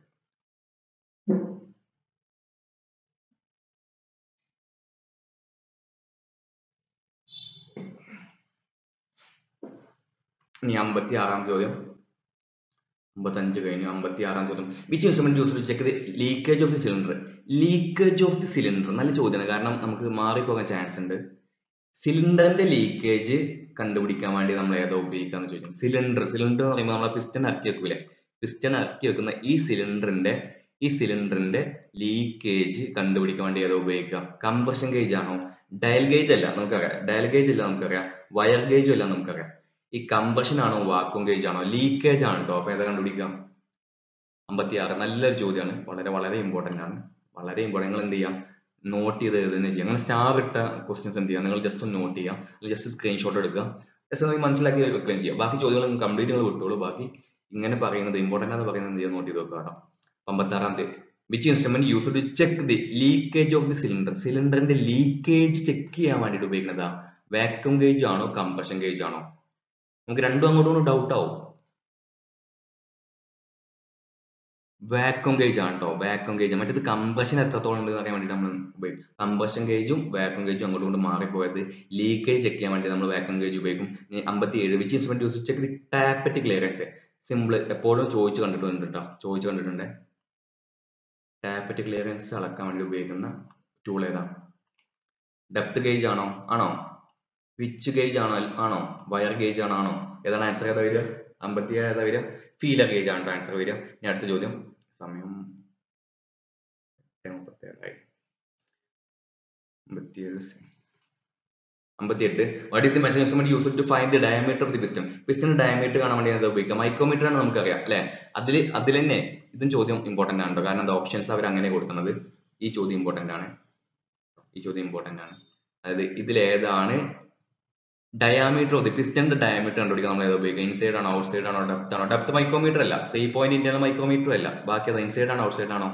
ഇനി അമ്പത്തി ആറാം ചോദ്യം അമ്പത്തഞ്ച് കഴിഞ്ഞു അമ്പത്തി ആറാം ചോദ്യം which instrument use to check the leakage of the cylinder leakage of the cylinder നല്ല ചോദ്യമാണ് കാരണം നമുക്ക് മാറിപ്പോകാൻ ചാൻസ് ഉണ്ട് സിലിണ്ടറിന്റെ ലീക്കേജ് കണ്ടുപിടിക്കാൻ വേണ്ടി നമ്മൾ ഏതോ ഉപയോഗിക്കാന്ന് ചോദിച്ചു സിലിണ്ടർ സിലിണ്ടർ എന്ന് പറയുമ്പോൾ നമ്മളെ പിസ്റ്റൺ ഇറക്കി വെക്കൂലേ പിസ്റ്റൺ ഇറക്കി വെക്കുന്ന ഈ സിലിണ്ടറിന്റെ ഈ സിലിണ്ടറിന്റെ ലീക്കേജ് കണ്ടുപിടിക്കാൻ വേണ്ടി ഏതോ ഉപയോഗിക്കാം കംപ്രഷൻ ഗേജ് ആണോ ഡയൽ ഗേജ് അല്ല നമുക്കറിയാം ഡയൽ ഗേജ് അല്ല നമുക്കറിയാം വയർ ഗേജും അല്ല നമുക്കറിയാം ഈ കംപ്രഷൻ ആണോ വാക്വം ഗേജ് ആണോ ലീക്കേജ് ആണ് കേട്ടോ അപ്പൊ ഏതാ കണ്ടുപിടിക്കാം അമ്പത്തി ആറ് നല്ലൊരു ചോദ്യമാണ് വളരെ വളരെ ഇമ്പോർട്ടന്റ് ആണ് വളരെ ഇമ്പോർട്ടന്റ് നിങ്ങൾ എന്ത് ചെയ്യാം നോട്ട് ചെയ്ത് എഴുതുന്നത് ചെയ്യുക അങ്ങനെ സ്റ്റാർ ഇട്ട ക്വസ്റ്റ്യൻസ് എന്ത് ചെയ്യുക നിങ്ങൾ ജസ്റ്റ് ഒന്ന് നോട്ട് ചെയ്യുക അല്ലെങ്കിൽ ജസ്റ്റ് സ്ക്രീൻഷോട്ട് എടുക്കുക ജസ്റ്റ് ഒന്ന് മനസ്സിലാക്കി വെക്കുകയും ചെയ്യുക ബാക്കി ചോദ്യങ്ങൾ കംപ്ലീറ്റ് നിങ്ങൾ വിട്ടോളൂ ബാക്കി ഇങ്ങനെ പറയുന്നത് ഇമ്പോർട്ടന്റ് എന്ന് പറയുന്നത് എന്ത് ചെയ്യുക നോട്ട് ചെയ്ത് വെക്കുക കേട്ടോ അമ്പത്താറാം തീയതി which instrument use to check the leakage of the cylinder സിലിണ്ടറിന്റെ ലീക്കേജ് ചെക്ക് ചെയ്യാൻ വേണ്ടിയിട്ട് ഉപയോഗിക്കുന്നതാ വാക്വം ഗേജ് ആണോ കംപ്രഷൻ ഗേജ് ആണോ നമുക്ക് രണ്ടും അങ്ങോട്ടും ഡൗട്ട് ആവും വാക്വം ഗേജ് ആണ് കേട്ടോ വാക്വം ഗേജ് മറ്റേത് കംപ്രഷൻ എത്രത്തോളം ഉണ്ട് അറിയാൻ വേണ്ടി നമ്മൾ ഉപയോഗിക്കും കംപ്രഷൻ ഗേജും വാക്വം ഗേജും അങ്ങോട്ടും ഇങ്ങോട്ടും മാറിപ്പോയത് ലീക്കേജ് ചെക്ക് ചെയ്യാൻ വേണ്ടി നമ്മൾ വാക്വം ഗേജ് ഉപയോഗിക്കും അമ്പത്തി ഏഴ് which instrument use check the tappet clearance simple എപ്പോഴും ചോദിച്ചു കണ്ടിട്ടുണ്ട് കേട്ടോ ചോദിച്ചു കണ്ടിട്ടുണ്ട് ടാപ്പറ്റിക് ക്ലിയറൻസ് അളക്കാൻ വേണ്ടി ഉപയോഗിക്കുന്ന ടൂൾ ഏതാ ഡെപ്ത് ഗേജ് ആണോ ആണോ വിച്ച് ഗേജ് ആണോ ആണോ വയർ ഗേജ് ആണോ ആണോ ഏതാണ് ആൻസർ ഏതാ വരിക അമ്പത്തി ഏഴ് ഏതാ വരിക ഫീലർ ഗേജ് ആണ് ആൻസർ വരിക ഇനി അടുത്ത ചോദ്യം സമയം എട്ട് മുപ്പത്തേഴായി അമ്പത്തിയേഴ് അമ്പത്തിയെട്ട് what is the measuring instrument use to find the diameter of the piston piston diameter കാണാൻ വേണ്ടി എന്താ ഉപയോഗിക്കുക മൈക്രോമീറ്റർ ആണ് നമുക്കറിയാം അല്ലെ അതിൽ അതിൽ തന്നെ ഇതും ചോദ്യം ഇമ്പോർട്ടന്റ് ആണ് ട്ടോ. കാരണം എന്താ ഓപ്ഷൻസ് അവർ അങ്ങനെ കൊടുക്കുന്നത് ഈ ചോദ്യം ഇമ്പോർട്ടന്റ് ആണ് ഈ ചോദ്യം ഇമ്പോർട്ടന്റ് ആണ് അതായത് ഇതിൽ ഏതാണ് ഡയാമീറ്റർ ഓഫ് ദി പിസ്റ്റന്റെ ഡയമീറ്റർ കണ്ടുപിടിക്കാൻ നമ്മൾ ഏതാ ഉപയോഗിക്കുക ഇൻസൈഡ് ആണോ ഔട്ട് സൈഡ് ആണോ ഡെപ്ത് ആണോ ഡെപ്ത് മൈക്രോമീറ്റർ അല്ല ത്രീ പോയിന്റ് ഇന്റേണൽ മൈക്രോമീറ്റർ അല്ല ബാക്കി അത് ഇൻസൈഡ് ആണോ ഔട്ട് സൈഡ് ആണോ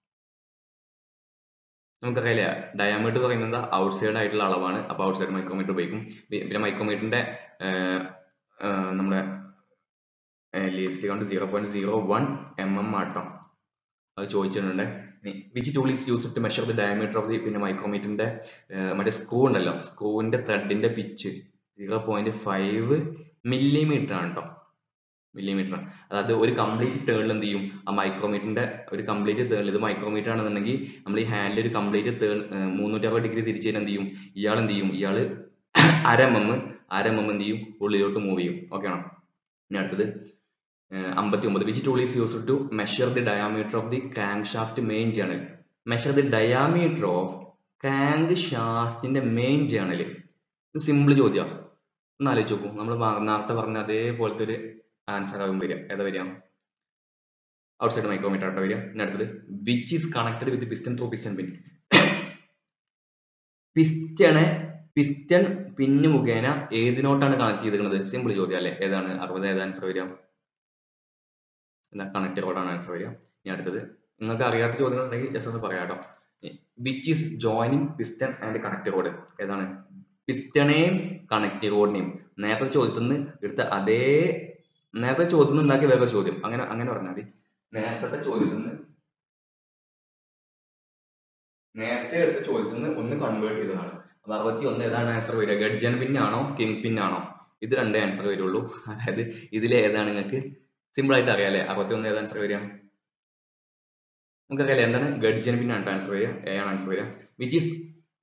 നമുക്കറിയില്ല ഡയമീറ്റർ എന്ന് പറയുന്നത് ഔട്ട് സൈഡ് ആയിട്ടുള്ള അളവാണ് അപ്പൊ ഔട്ട് സൈഡ് മൈക്രോമീറ്റർ ഉപയോഗിക്കും പി- പിന്നെ മൈക്രോമീറ്ററിന്റെ നമ്മുടെ least count zero point zero one M M ആട്ടോ അത് ചോദിച്ചിട്ടുണ്ട് which tool is use to measure the diameter of the പിന്നെ മൈക്രോമീറ്ററിന്റെ മറ്റേ സ്ക്രൂ ഉണ്ടല്ലോ സ്ക്രൂവിന്റെ ത്രെഡിന്റെ pitch zero point five millimetre ആണ് കേട്ടോ മില്ലിമീറ്റർ അതായത് ഒരു കംപ്ലീറ്റ് ടേണിൽ എന്ത് ചെയ്യും ആ മൈക്രോമീറ്ററിന്റെ ഒരു കംപ്ലീറ്റ് ടേണിൽ ഇത് മൈക്രോമീറ്റർ ആണെന്നുണ്ടെങ്കിൽ നമ്മൾ ഈ ഹാൻഡിൽ ഒരു കംപ്ലീറ്റ് ടേൺ മുന്നൂറ്ററുപത് ഡിഗ്രി തിരിച്ചു കഴിഞ്ഞാൽ എന്ത് ചെയ്യും ഇയാൾ എന്ത് ചെയ്യും ഇയാള് അര എം എം അര എം എം എന്ത് ചെയ്യും ഉള്ളിലോട്ട് മൂവ് ചെയ്യും ഓക്കെ ആണോ ഇനി അടുത്തത് അമ്പത്തി ഒമ്പത് which tool is use to measure the diameter of the crankshaft main journal measure the diameter of ക്രാങ്ക് ഷാഫ്റ്റിന്റെ മെയിൻ ജേണൽ ഇത് സിമ്പിൾ ചോദ്യം ഒന്ന് ആലോചിച്ച് നോക്കൂ നമ്മൾ നേരത്തെ പറഞ്ഞ അതേപോലത്തെ ഒരു ആൻസർ ആകും വരിക ഏതാ വരിക ഔട്ട്സൈഡ് മൈക്രോമീറ്റർ ആട്ടോ വരിക പിന്നെ അടുത്തത് which is connected with piston through piston pin പിസ്റ്റണെ പിസ്റ്റൺ പിന്ന് മുഖേന ഏതിനോട്ടാണ് കണക്ട് ചെയ്തിരിക്കുന്നത് സിമ്പിൾ ചോദ്യം അല്ലേ ഏതാണ് അറുപത് ഏത് ആൻസർ വരിക എന്താ കണക്റ്ററോടാണ് ആൻസർ വരിക ഇനി അടുത്തത് നിങ്ങൾക്ക് അറിയാത്ത ചോദ്യങ്ങൾ ഉണ്ടെങ്കിൽ ജസ്റ്റ് ഒന്ന് പറയാം കേട്ടോ which is joining piston and connect rod ഏതാണ് പിസ്റ്റണേയും കണക്ട് റോഡിനെയും നേരത്തെ ചോദ്യത്തിൽ നിന്ന് എടുത്ത അതേ നേരത്തെ ചോദ്യത്തിൽ നിന്ന് ഉണ്ടാക്കിയ വേറൊരു ചോദ്യം അങ്ങനെ അങ്ങനെ പറഞ്ഞാൽ മതി നേരത്തെ ചോദ്യത്തിൽ നിന്ന് നേരത്തെ എടുത്ത ചോദ്യത്തിൽ നിന്ന് ഒന്ന് കൺവേർട്ട് ചെയ്തതാണ് അപ്പൊ അറുപത്തി ഒന്ന് ഏതാണ് ആൻസർ വരിക ഗഡ്ജൻ പിന്നാണോ കിങ് പിന്നാണോ ഇത് രണ്ടേ ആൻസർ വരുള്ളൂ അതായത് ഇതിൽ ഏതാണ് നിങ്ങൾക്ക് സിമ്പിൾ ആയിട്ട് അറിയാം അല്ലേ അറുപത്തി ഒന്ന് ഏത് ആൻസർ വരിക നമുക്കറിയാലേ എന്താണ് ഗഡ്ജൻ പിന്നാണ് ആൻസർ വരിക എ ആണ് ആൻസർ വരിക വിച്ച് ഈസ്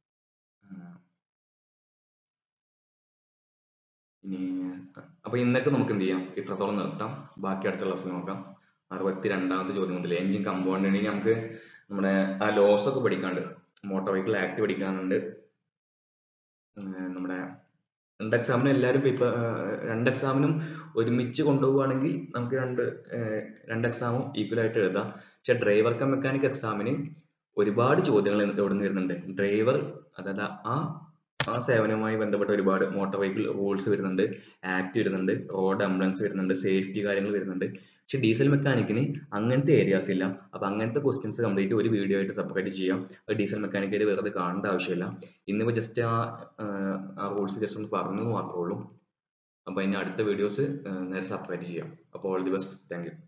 ഇനി അപ്പൊ ഇന്നൊക്കെ നമുക്ക് എന്ത് ചെയ്യാം ഇത്രത്തോളം നിർത്താം ബാക്കി അടുത്ത ക്ലാസ്സിൽ നോക്കാം അറുപത്തി രണ്ടാമത്തെ ചോദ്യം മുതൽ എഞ്ചിൻ കമ്പൗണ്ട് ഉണ്ടെങ്കിൽ നമുക്ക് നമ്മുടെ ആ ലോസ് ഒക്കെ പഠിക്കാണ്ട് മോട്ടോർ വെഹിക്കിൾ ആക്ട് പഠിക്കാനുണ്ട് ഉം, നമ്മുടെ രണ്ട് എക്സാമിനും എല്ലാവരും പേപ്പർ രണ്ട് എക്സാമിനും ഒരുമിച്ച് കൊണ്ടുപോവുകയാണെങ്കിൽ നമുക്ക് രണ്ട് ഏർ, രണ്ട് എക്സാമും ഈക്വൽ ആയിട്ട് എഴുതാം പക്ഷെ ഡ്രൈവർ കം മെക്കാനിക് എക്സാമിന് ഒരുപാട് ചോദ്യങ്ങൾ എവിടെ നിന്ന് വരുന്നുണ്ട് ഡ്രൈവർ അതായത് ആ ആ സേവനവുമായി ബന്ധപ്പെട്ട ഒരുപാട് മോട്ടോർ വെഹിക്കിൾ റൂൾസ് വരുന്നുണ്ട് ആക്ട് വരുന്നുണ്ട് റോഡ് ആംബുലൻസ് വരുന്നുണ്ട് സേഫ്റ്റി കാര്യങ്ങൾ വരുന്നുണ്ട് പക്ഷെ ഡീസൽ മെക്കാനിക്കിന് അങ്ങനത്തെ ഏരിയാസ് ഇല്ല അപ്പൊ അങ്ങനത്തെ ക്വസ്റ്റ്യൻസ് കംപ്ലീറ്റ് ഒരു വീഡിയോ ആയിട്ട് സെപ്പറേറ്റ് ചെയ്യാം അത് ഡീസൽ മെക്കാനിക്കൽ വെറുതെ കാണേണ്ട ആവശ്യമില്ല ഇന്നിപ്പോ ജസ്റ്റ് ആ ആഹ് ആ റൂൾസ് ജസ്റ്റ് ഒന്ന് പറഞ്ഞു എന്ന് മാത്രമേ ഉള്ളൂ അപ്പൊ ഇനി അടുത്ത വീഡിയോസ് നേരെ സെപ്പറേറ്റ് ചെയ്യാം അപ്പോൾ all the best thank U